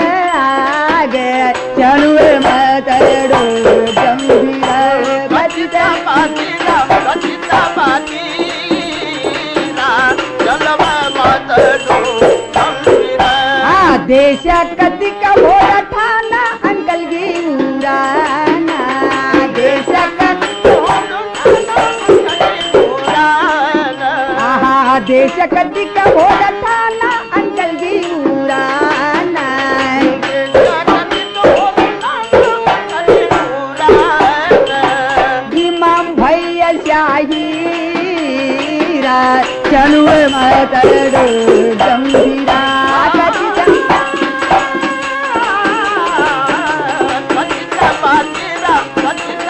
ಚಳುವೆ ಮಾತಾಡೋ ಗಂಭೀರ ಬಚಿತ ಪಾತೀರ ಬಚಿತ ಪಾತೀರ ಜಲವ ಮಾತಡು ಗಂಭೀರ ಆ ದೇಶ ಕತಿಕ ಹೋದ ಠಾಣ ಅಂಕಲ್ಗಿ ಊರಾನ ದೇಶ ಆಹಾ ದೇಶ ಕತಿಕ ಹೋದ ಠಾಣ ಅಂಕಲ್ಗಿ ಊರಾನ ಇಮಾಮ್ ಭಯ್ಯ ಶಾಹೀರ ಚಳುವೆ ಮಾತಾಡು ಗಂಭೀರ ಕತಿಕ ಪಾತೀರ ಬಚಿತ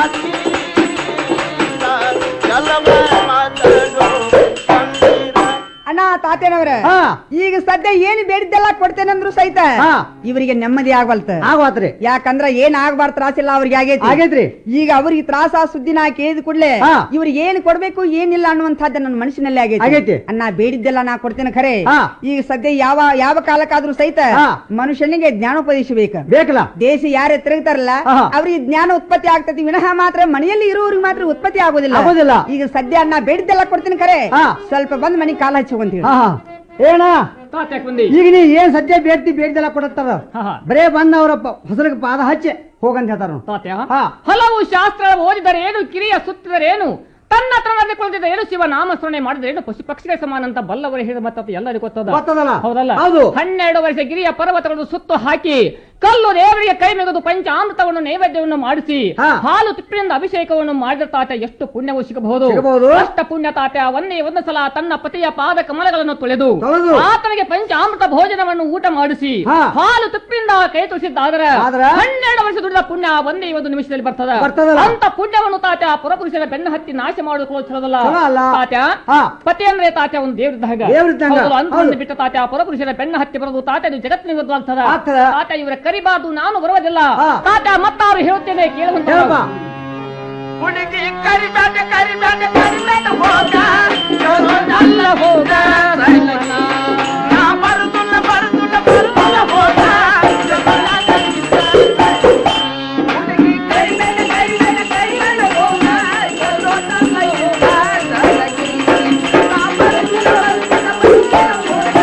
ಪಾತೀರ ಜಲವ ಮಾತಡು ಅಣ್ಣ ತಾತೇನವ್ರ ಈಗ ಸದ್ಯ ಏನ್ ಬೇಡಿದ್ದೆಲ್ಲ ಕೊಡ್ತೇನಂದ್ರು ಸಹಿತ ಇವರಿಗೆ ನೆಮ್ಮದಿ ಆಗವಲ್ತ ಆಗವಾತ್ರಿ ಯಾಕಂದ್ರ ಏನ್ ಆಗ್ಬಾರ್ದು ತ್ರಾಸಿಲ್ಲ ಅವ್ರಿಗೆ ಆಗೈತಿ ಆಗೈತ್ರಿ. ಈಗ ಅವ್ರಿಗೆ ತ್ರಾಸ ಸುದ್ದಿನ ಕೇಳಿದ ಕೂಡ್ಲೆ ಇವ್ರಿಗೆ ಏನ್ ಕೊಡ್ಬೇಕು ಏನಿಲ್ಲ ಅನ್ನುವಂಥದ್ದು ನನ್ನ ಮನಸ್ಸಿನಲ್ಲಿ ಆಗೈತಿ ಆಗೈತಿ. ಅಣ್ಣ ಬೇಡಿದ್ದೆಲ್ಲ ನಾ ಕೊಡ್ತೇನೆ ಖರೆ ಹಾ. ಈಗ ಸದ್ಯ ಯಾವ ಯಾವ ಕಾಲಕ್ಕಾದ್ರೂ ಸಹಿತ ಹಾ. ಮನುಷ್ಯನಿಗೆ ಜ್ಞಾನೋಪದೇಶ ಬೇಕು ಬೇಕಲ್ಲ ದೇಶ ಯಾರೇ ತಿರುಗ್ತಾರಲ್ಲ ಆಹಾ. ಅವ್ರಿಗೆ ಜ್ಞಾನ ಉತ್ಪತ್ತಿ ಆಗ್ತತಿ ವಿನಃ ಮಾತ್ರ ಮನೆಯಲ್ಲಿ ಇರುವವ್ರಿಗೆ ಮಾತ್ರ ಉತ್ಪತ್ತಿ ಆಗೋದಿಲ್ಲ ಆಗೋದಿಲ್ಲ. ಈಗ ಸದ್ಯ ಅಣ್ಣ ಬೇಡಿದ್ದೆಲ್ಲ ಕೊಡ್ತೀನಿ ಖರೆ ಹಾ. ಸ್ವಲ್ಪ ಬಂದ್ ಮನಿ ಕಾಲ ಹಚ್ಚುವಂತ ಹೇಳಿ ಹಾ ಏನ ತಾತ್ಯಾಕ್ ಬಂದಿ ಈಗ ನೀ ಏನ್ ಸದ್ಯ ಬೇಡ್ತಿ ಬೇಡ್ದೆಲ್ಲ ಕೊಡತ್ತಾರ ಹಾ, ಹಾ. ಬರೇ ಬಂದ ಅವರ ಹೊಸಲಿಗೆ ಪಾದ ಹಚ್ಚಿ ಹೋಗಂತ ಹೇಳ್ತಾರ ತಾತ್ಯ ಹಾ. ಹಲವು ಶಾಸ್ತ್ರ ಓದಿದರೇನು ಕಿರಿಯ ಸುತ್ತಿದರೇನು ತನ್ನ ಹತ್ರ ನಡೆದುಕೊಳ್ಳದಿದ್ದ ಏನು ಶಿವ ನಾಮಸ್ಮರಣೆ ಮಾಡಿದ್ರೇನು ಪಶು ಪಕ್ಷಿಗಳ ಸಮಾನ ಅಂತ ಬಲ್ಲವರು ಹೇಳಿದ ಮತ್ತೆ ಎಲ್ಲರಿಗೂ ಗೊತ್ತದ ಗೊತ್ತದಲ್ಲ? ಹೌದಲ್ಲ ಹೌದು. ಹನ್ನೆರಡು ವರ್ಷ ಗಿರಿಯ ಪರ್ವತಗಳನ್ನು ಸುತ್ತು ಹಾಕಿ ಕಲ್ಲು ದೇವರಿಗೆ ಕೈ ಮೆಗೆದು ಪಂಚಾಮೃತವನ್ನು ನೈವೇದ್ಯವನ್ನು ಮಾಡಿಸಿ ಹಾ. ಹಾಲು ತುಪ್ಪಿನಿಂದ ಅಭಿಷೇಕವನ್ನು ಮಾಡಿದ ತಾತ ಎಷ್ಟು ಪುಣ್ಯವು ಸಿಗಬಹುದು ಸಿಗಬಹುದು. ಅಷ್ಟ ಪುಣ್ಯ ತಾತ ಒಂದೇ ಒಂದು ಸಲ ತನ್ನ ಪತಿಯ ಪಾದ ಕಮಲಗಳನ್ನು ತೊಳೆದು ತೊಳೆದು. ಆತನಿಗೆ ಪಂಚಾಮೃತ ಭೋಜನವನ್ನು ಊಟ ಮಾಡಿಸಿ ಹಾ. ಹಾಲು ತುಪ್ಪಿನಿಂದ ಕೈ ತುಳಿಸಿದ್ದಾದ್ರೆ ಆದ್ರೆ? ಹನ್ನೆರಡು ವರ್ಷ ದುಡಿದ ಪುಣ್ಯ ಒಂದೇ ಒಂದು ನಿಮಿಷದಲ್ಲಿ ಬರ್ತದ ಬರ್ತದಲ್ಲ? ಅಂತ ಪುಣ್ಯವನ್ನು ತಾತ ಪುರಪುರುಷರ ಬೆನ್ನ ಹತ್ತಿ ನಾಶ ಮಾಡಿಕೊಳ್ಳೋದು ಚಲೋದಲ್ಲ ಚಲೋ ಅಲ್ಲ. ತಾತ ಹಾ. ಪತಿ ಅಂದ್ರೆ ತಾತ ಒಂದು ದೇವ್ರಿದ್ದಾಗ ದೇವ್ರಿದ್ದಂಗ. ಅಂತ ಹೌದು. ಬಿಟ್ಟ ತಾತ ಪುರಪುರುಷರ ಬೆನ್ನ ಹತ್ತಿ ಬರೋದು ತಾತ ಇದು ಜಗತ್ತಿನ ವಿರುದ್ಧ ಆಗ್ತದ ಆಗ್ತದ. ತಾತ ಇವರ ಕರಿಬಾರ್ದು ನಾನು ಬರುವುದಿಲ್ಲ ಹಾ. ತಾತ ಮತ್ತಾರು ಹೇಳುತ್ತೇನೆ ಕೇಳುವಂತ ಹೇಳಪ್ಪ ಹುಡುಗಿ ಕರಿಬೇಡ ಕರಿಬೇಡ ಕರಿಬೇಡ ಹೋಗ ಚಲೋದಲ್ಲ ಹೋಗ ರೈಲನ. ನಾ ಬರುದಿಲ್ಲ ಬರುದಿಲ್ಲ ಬರುದಿಲ್ಲ ಹೋಗ ಚಲೋದಲ್ಲ ಹುಡುಗಿ ಕರಿಬೇಡ ಕರಿಬೇಡ ಕರಿಬೇಡ ಹೋಗ ಚಲೋದಲ್ಲ ಹೋಗ ರೈಲನ. ನಾ ಬರುದಿಲ್ಲ ಬರುದಿಲ್ಲ ಬರುದಿಲ್ಲ ಹೋಗ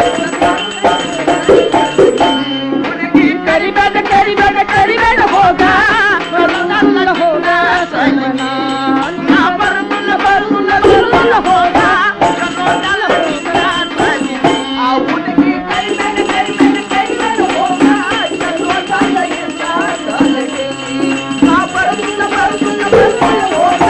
ಹುಡುಗಿ ಕರಿಬೇಡ ಕರಿಬೇಡ ಕರಿಬೇಡ ಹೋಗ ಚಲೋದಲ್ಲ ಹೋಗ ರೈಲನ. ನಾ ಬರುದಿಲ್ಲ ಬರುದಿಲ್ಲ ಬರುದಿಲ್ಲ ಹೋಗ ಚಲೋದಲ್ಲ ಹೋಗ ರೈಲನ. ಆ ಹುಡುಗಿ ಕರಿಬೇಡ ಕರಿಬೇಡ ಕರಿಬೇಡ ಹೋಗ ಚಲೋದಲ್ಲ ಹೋಗ ರೈಲನ. ನಾ ಬರುದಿಲ್ಲ ಬರುದಿಲ್ಲ ಬರುದಿಲ್ಲ ಹೋಗ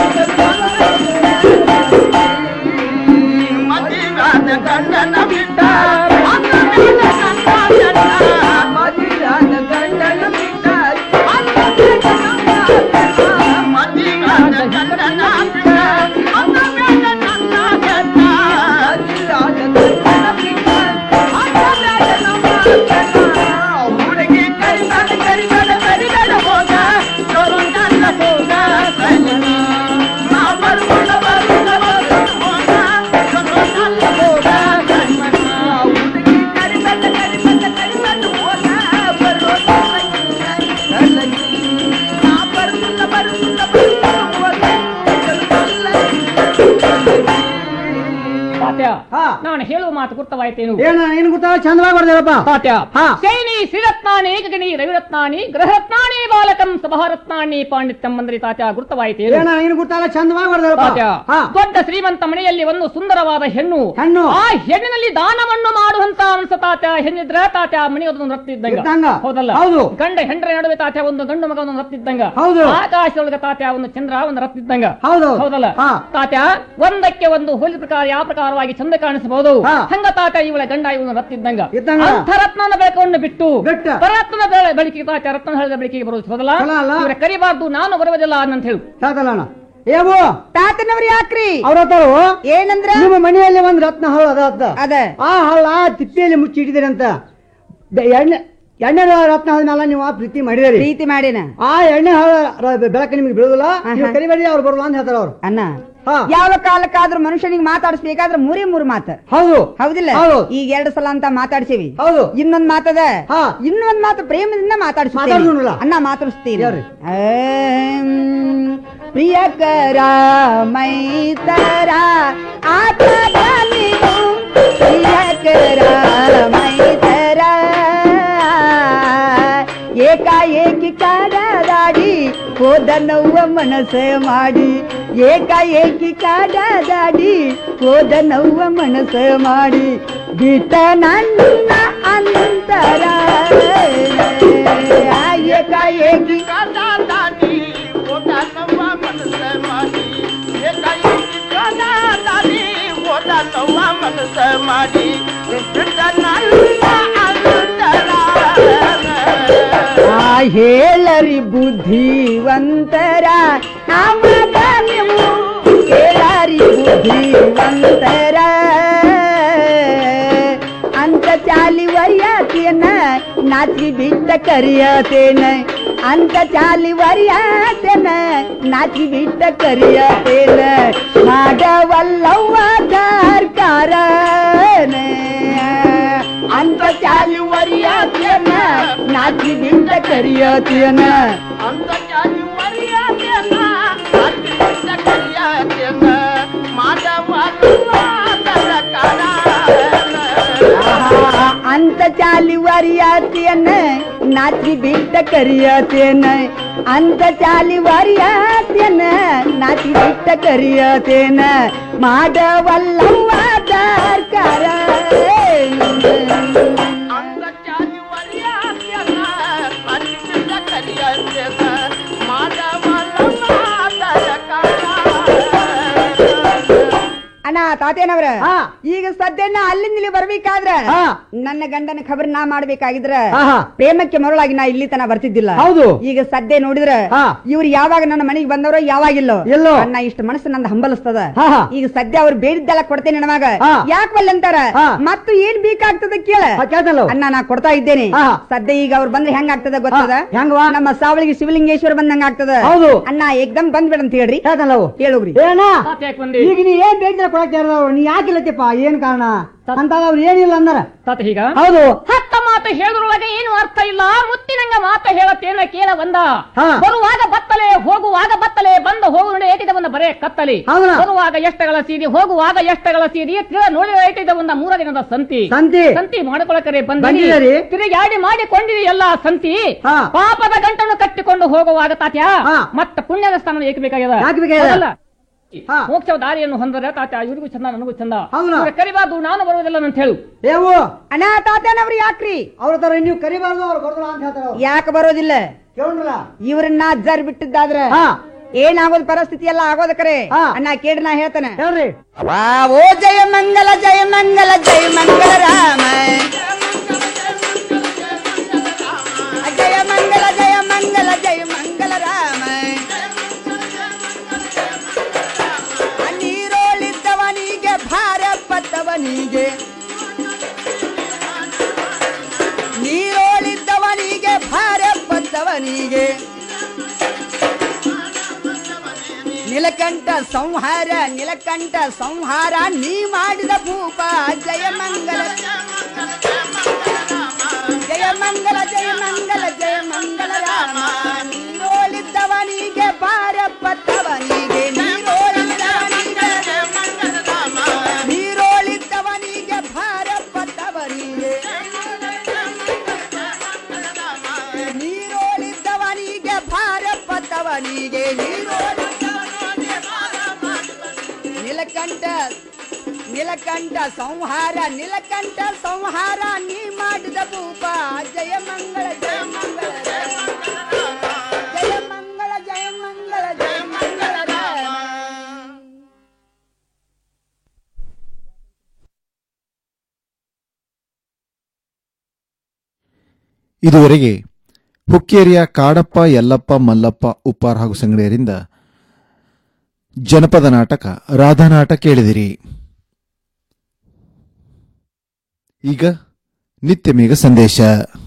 ಮದಿವಾದ ಗಂಡನ ಬಿಟ್ಟ ಅನ್ನ ಮೇಲೆ ನನ್ನ ಜನ. ಮದಿವಾದ ಗಂಡನ ಬಿಟ್ಟ ಅನ್ನ ಮೇಲೆ ನನ್ನ ಜನ. ಮದಿವಾದ ಗಂಡನ ಬಿಟ್ಟ ಅನ್ನ ಮೇಲೆ ನನ್ನ ಜನ. ಮದಿವಾದ ಗಂಡನ ಬಿಟ್ಟ ಅನ್ನ ಮೇಲೆ ನನ್ನ ಜನ. ಹುಡುಗಿ ಕರಿಬೇಡ ಕರಿಬೇಡ ಕರಿಬೇಡ ಹೋಗ ಚಲೋ ನನ್ನ ಹೋಗ ಸೈಲನ. ನಾ ಬರುವುದ ಬರುವುದ ಬರುವುದ ಹೋಗ ಚಲೋ ನನ್ನ ಹೋಗ ಸೈಲನ. ಹುಡುಗಿ ಕರಿಬೇಡ ಕರಿಬೇಡ ಕರಿಬೇಡ ಹೋಗ ಬರುವುದ ಸೈಲನ. ನಾ ಬರುವುದ ಬರುವುದ ಬರುವುದ ಹೋಗ ತಾತ್ಯ ಹಾ. ನಾನು ಹೇಳುವ ಮಾತು ಗುರ್ತವಾಯ್ತೇನು ಏನ ನೀನ್ ಗೊತ್ತಾಗ ಚಂದವಾಗಿ ಬರ್ದೇರಪ್ಪ ತಾತ್ಯ ಹಾ. ಶೈನಿ ಶ್ರೀರತ್ನಾನಿ ಏಕಗಣಿ ರವಿರತ್ನಾನಿ ಗ್ರಹರತ್ನಾನಿ ಬಾಲಕಂ ಸಭಾರತ್ನಾನಿ ಪಾಂಡಿತ್ಯಂ ಮಂದ್ರಿ ತಾತ್ಯ ಗುರ್ತವಾಯ್ತೇನು ಏನ ನೀನ್ ಗೊತ್ತಾಗ ಚಂದವಾಗಿ ಬರ್ದೇರಪ್ಪ ತಾತ್ಯ ಹಾ ದೊಡ್ಡ ಶ್ರೀಮಂತ ಮನೆಯಲ್ಲಿ ಒಂದು ಸುಂದರವಾದ ಹೆಣ್ಣು ಹೆಣ್ಣು. ಆ ಹೆಣ್ಣಿನಲ್ಲಿ ದಾನವನ್ನು ಮಾಡುವಂತ ಅನ್ಸ ತಾತ್ಯ ಹೆಣ್ಣಿದ್ರ ತಾತ್ಯ ಮನೆಯೊಂದು ರತ್ತಿದ್ದಂಗ ಇದ್ದಂಗ. ಹೌದಲ್ಲ ಹೌದು. ಗಂಡ ಹೆಂಡ್ರ ನಡುವೆ ತಾತ್ಯ ಒಂದು ಗಂಡು ಮಗ ಒಂದು ರತ್ತಿದ್ದಂಗ ಹೌದು. ಆಕಾಶದೊಳಗ ತಾತ್ಯ ಒಂದು ಚಂದ್ರ ಒಂದು ರತ್ತಿದ್ದಂಗ ಹೌದು. ಹೌದಲ್ಲ ಹಾ. ತಾತ್ಯ ಒಂದಕ್ಕೆ ಒಂದು ಹೋಲಿ ಪ್ರಕಾರ ಯಾವ ಪ್ರಕಾರವಾಗಿ ಚಂದ ಕಾಣಿಸಬಹುದು ಹಾ. ಹಂಗ ತಾತ ಇವಳ ಗಂಡ ಇವನು ರತ್ತಿದ್ದಂಗ ಇದ್ದಂಗ. ಅಂಥ ರತ್ನನ ಬೆಳಕವನ್ನು ಬಿಟ್ಟು ಬಿಟ್ಟ. ಪರತ್ನ ಬೆಳ- ಬೆಳಕಿಗೆ ತಾತ ರತ್ನ ಹಳದ ಬೆಳಕಿಗೆ ಬರುವುದು ಹೌದಲ್ಲ ಚಲೋ ಅಲ್ಲ? ಇವರ ಕರಿಬಾರ್ದು ನಾನು ಬರುವುದಿಲ್ಲ ಅಂತ ಹೇಳು ಸಾಕಲ್ಲಣ್ಣ ಏವು ತಾತನವ್ರು ಯಾಕ್ರಿ ಅವ್ರ ಹತ್ತಾರು ಏನಂದ್ರ ನಿಮ್ಮ ಮನೆಯಲ್ಲಿ ಒಂದ್ ರತ್ನ ಹಳ್ಳ ಅದ ಅದ ಅದ ಆ ಹಳ್ಳ ತಿಪ್ಪೆಯಲ್ಲಿ ಮುಚ್ಚಿ ಇಟ್ಟಿದ್ದೀರಿ ಅಂತ ಬೆ- ಎಣ್ಣೆ ಎಣ್ಣೆ ರತ್ನ ಆದ್ಮೇಲೆ ನೀವು ಆ ಪ್ರೀತಿ ಮಾಡಿದಿರಿ ಪ್ರೀತಿ ಮಾಡಿನ ಆ ಎಣ್ಣೆ ಹ- ಬೆಳಕು ನಿಮ್ಗೆ ಬೀಳುದಿಲ್ಲ ನೀವು ಕರಿಬೇಡಿ ಅವ್ರು ಬರಲ್ಲ ಅಂತ ಹೇಳ್ತಾರ ಅವ್ರು ಅನ್ನ ಯಾವ ಕಾಲಕ್ಕಾದ್ರೂ ಮನುಷ್ಯನಿಗೆ ಮಾತಾಡಿಸ್ಬೇಕಾದ್ರೆ ಮೂರೇ ಮೂರು ಮಾತು ಹೌದು ಹೌದಿಲ್ಲ ಹೌದು. ಈಗ ಎರಡು ಸಲ ಅಂತ ಮಾತಾಡ್ಸೀವಿ ಹೌದು ಇನ್ನೊಂದ್ ಮಾತದ ಇನ್ನೊಂದ್ ಮಾತು ಪ್ರೇಮದಿಂದ ಮಾತಾಡಿಸ್ತೀನಿ ಮಾತಾಡ್ಸೋಣಲ್ಲ? ಅನ್ನ ಮಾತಾಡಿಸ್ತೀನಿ ಆಮ್, ಪ್ರಿಯಕರ ಮೈತರ ಆತದ ನೀವು ಪ್ರಿಯಕರ ಮೈತರ ಏಕಾಏಕಿ ಕಾಡದಾಡಿ ಹೋದನವ್ವ ಮನಸ್ಸ ಮಾಡಿ ಏಕಾಏಕಿ ಕಾಡದಾಡಿ ಹೋದನವ್ವ ಮನಸ್ಸ ಮಾಡಿ ಬಿಟ್ಟ ನನ್ನ ಅಂತರ ಏಕಾಏಕಿ ಕಾಡದಾಡಿ ಹೋದನವ್ವ ಮನಸ್ಸ ಮಾಡಿ ಏಕಾಏಕಿ ಕಾಡದಾಡಿ ಹೋದನವ್ವ ಮನಸ್ಸ ಮಾಡಿ ಬಿಟ್ಟ ನನ್ನ ಅಂತರ ಆ ಹೇಳರಿ ಬುದ್ಧಿವಂತರ ಆಮದ ನೀವು ಹೇಳರಿ ಬುದ್ಧಿವಂತರ ಅಂತ ಚಾಲಿ ವರಿಯಾತೇನ ನಾಚಿ ಬಿಟ್ಟ ಕರಿಯತೇನ ಅಂತ ಚಾಲಿ ವರಿಯಾತೇನ ನಾಚಿ ಬಿಟ್ಟ ಕರಿಯತೇನ ಮಾಡವಲ್ಲವ್ವ ಸರ್ಕಾರ ಅಂತ ಚಾಲಿ ವರಿಯಾತೇನ ನಾಚಿ ಬಿಟ್ಟ ಕರಿಯತೇನ ಅಂತ ಜಾತಿ ಮರ್ಯಾದೆಯನ್ನ ಅತಿ ಬಿಟ್ಟ ಕರಿಯಾದೆಯನ್ನ ಮಾನವಲ್ಲ ಸರ್ಕಾರ ಆಹಾ, ಅಂತ ಚಾಲಿ ವರಿಯಾತಿಯನ್ನ ನಾಚಿ ಬಿಟ್ಟ ಕರಿಯತೇನ ಅಂತ ಚಾಲಿ ವರಿಯಾತಿಯನ್ನ ನಾಚಿ ಬಿಟ್ಟ ಕರಿಯತೇನ ಮಾಡವಲ್ಲವ್ವ ಸರ್ಕಾರ ಅಂತ ಜಾತಿ ಮರ್ಯಾದೆಯನ್ನ ಅತಿ ಬಿಟ್ಟ ಕರಿಯಾದೆಯನ್ನ ಮಾನವಲ್ಲ ಅಣ್ಣ ತಾತೇನವ್ರ ಈಗ ಸದ್ಯನ ಅಲ್ಲಿಂದ ಇಲ್ಲಿ ಬರ್ಬೇಕಾದ್ರ ನನ್ನ ಗಂಡನ ಖಬರ್ ನಾ ಮಾಡ್ಬೇಕಾಗಿದ್ರ ಆಹಾ. ಪ್ರೇಮಕ್ಕೆ ಮರಳಾಗಿ ನಾ ಇಲ್ಲಿ ತನ ಬರ್ತಿದ್ದಿಲ್ಲ ಹೌದು. ಈಗ ಸದ್ಯ ನೋಡಿದ್ರ ಇವ್ರು ಯಾವಾಗ ನನ್ನ ಮನೆಗೆ ಬಂದವರೋ ಯಾವಾಗಿಲ್ಲೋ ಎಲ್ಲೋ. ಅಣ್ಣ ಇಷ್ಟು ಮನಸ್ಸು ನಂದು ಹಂಬಲಿಸ್ತದ ಆಹಾ. ಈಗ ಸದ್ಯ ಅವ್ರು ಬೇಡಿದ್ದೆಲ್ಲ ಕೊಡ್ತೇನೆ ನಮಗ ಹಾ. ಯಾಕೆ ಅಂತಾರ ಮತ್ತು ಏನ್ ಬೇಕಾಗ್ತದ ಕೇಳ ಅಣ್ಣ ನಾ ಕೊಡ್ತಾ ಇದ್ದೇನೆ ಸದ್ಯ ಈಗ ಅವ್ರು ಬಂದ್ರೆ ಹೆಂಗ್ ಆಗ್ತದ ಗೊತ್ತದ ಹೆಂಗವಾ? ನಮ್ಮ ಸಾವಳಿಗೆ ಶಿವಲಿಂಗೇಶ್ವರ ಬಂದಂಗ ಆಗ್ತದ ಹೌದು. ಅಣ್ಣ ಏಕ್ದಮ್ ಬಂದ್ಬೇಡ ಅಂತ ಹೇಳ್ರಿ ಹೇಳೋಗ್ರಿ ಏನ ಈಗ ನೀ ಏನ್ ಬೇಕಿದ್ರೆ ಕೊಡಕ್ಕೆ ನೀ ಯಾಕಿಲ್ಲತ್ತಪ್ಪ ಏನ್ ಕಾರಣ ಅಂತವ್ರು ಏನಿಲ್ಲ ಅಂದಾರ ತಾತ ಹೀಗ ಹೌದು ಹತ್ತ ಮಾತು ಹೇಳುದ್ರೊಳಗೆ ಏನು ಅರ್ಥ ಇಲ್ಲ ಮುತ್ತಿನಂಗ ಮಾತ ಹೇಳತ್ತೇನ ಕೇಳ ಬಂದ ಹಾ. ಬರುವಾಗ ಬತ್ತಲೆ ಹೋಗುವಾಗ ಬತ್ತಲೆ ಬಂದ ಹೋಗು ನೋಡಿ ಏಟಿದ ಬಂದ ಬರೇ ಕತ್ತಲಿ ಹೌದಾ? ಬರುವಾಗ ಎಷ್ಟಗಳ ಸೀದಿ ಹೋಗುವಾಗ ಎಷ್ಟಗಳ ಸೀದಿ ತಿಳ ನೋಡಿ ಏಟಿದ ಬಂದ ಮೂರ ದಿನದ ಸಂತಿ ಸಂತಿ. ಸಂತಿ ಮಾಡ್ಕೊಳಕರೆ ಬಂದಿದ್ದೀರಿ? ಬಂದಿರಿ ತಿರುಗಾಡಿ ಮಾಡಿಕೊಂಡಿರಿ ಎಲ್ಲ ಸಂತಿ ಹಾ. ಪಾಪದ ಗಂಟನ್ನು ಕಟ್ಟಿಕೊಂಡು ಹೋಗುವಾಗ ತಾತ್ಯ ಮತ್ತ ಪುಣ್ಯದ ಸ್ಥಾನ ಏಕೆ ಬೇಕಾಗ್ಯದ ಯಾಕೆ ಬೇಕಾಗ್ಯದ? ಹೌದಲ್ಲ? ಮೋಕ್ಷ ದಾರಿಯನ್ನು ಹೊಂದರೆ ತಾತ್ಯ ಇವರಿಗೂ ಚಂದ ನನಗೂ ಚಂದ ಹೌದಾ? ಇವ್ರ ಕರಿಬಾರ್ದು ನಾನು ಬರುವುದಿಲ್ಲ ಅಂತ ಹೇಳು ಏವು ಅಣ್ಣ ತಾತನವ್ರು ಯಾಕ್ರಿ ಅವ್ರ ತರ ನೀವು ಕರಿಬಾರ್ದು ಅವ್ರು ಬರ್ದಲ್ಲ ಅಂತ ಹೇಳ್ತಾರ ಅವ್ರು. ಯಾಕೆ ಬರೋದಿಲ್ಲ ಕೇಳ್ರಲ್ಲ ಇವ್ರನ್ನ ಜರ್ ಬಿಟ್ಟಿದ್ದಾದ್ರ ಏನಾಗೋದ್ ಪರಿಸ್ಥಿತಿ ಎಲ್ಲ ಆಗೋದ ಕರೆ ಅಣ್ಣ ಕೇಳಿ ನಾ ಹೇಳ್ತಾನೆ ಹೇಳ್ರಿ ಓ ಜಯ ಮಂಗಲ ಜಯ ಮಂಗಲ ಜಯ ಮಂಗಲ ರಾಮ ಜಯ ಮಂಗಲ ಜಯ ಮಂಗಲ ಜಯ ಮಂಗಲ ರಾಮ ನೀರೋಳಿದ್ದವನಿಗೆ ಭಾರ ಪತ್ತವನಿಗೆ ನೀರೋಳಿದ್ದವನಿಗೆ ಭಾರ ಪತ್ತವನಿಗೆ ನಿಲಕಂಠ ಸಂಹಾರ ನಿಲಕಂಠ ಸಂಹಾರ ನೀ ಮಾಡಿದ ಭೂಪ ಜಯ ಮಂಗಲ ಜಯ ಮಂಗಲ ಜಯ ಮಂಗಲ ಜಯ ಮಂಗಲ ರಾಮ ನೀರೋಳಿದ್ದವನಿಗೆ ಭಾರ ಪತ್ತವನಿಗೆ ನೀರೋಳಿದ್ದವನಿಗೆ ನೀರೋಳಿದ್ದವನಿಗೆ ಭಾರ ಪತ್ತವನಿಗೆ ನೀರೋಳಿದ್ದವನಿಗೆ ಭಾರ ಪತ್ತವನಿಗೆ ನೀರೋಳಿ ನಿಲಕಂಠ ನಿಲಕಂಠ ಸಂಹಾರ ನಿಲಕಂಠ ಸಂಹಾರ ನೀ ಮಾಡಿದ ಭೂಪ ಜಯ ಮಂಗಳ ಜಯ ಮಂಗಳ ಜಯ ಮಂಗಳ ಜಯ ಮಂಗಳ ಜಯ ಮಂಗಳ ರಾಮ ಇದುವರೆಗೆ ಹುಕ್ಕೇರಿಯ ಕಾಡಪ್ಪ ಯಲ್ಲಪ್ಪ ಮಲ್ಲಪ್ಪ ಉಪ್ಪಾರ್ ಹಾಗೂ ಸಂಗಡಿಯರಿಂದ ಜನಪದ ನಾಟಕ ರಾಧಾನಾಟ ಕೇಳಿದಿರಿ ಈಗ ನಿತ್ಯ ಮೇಘ ಸಂದೇಶ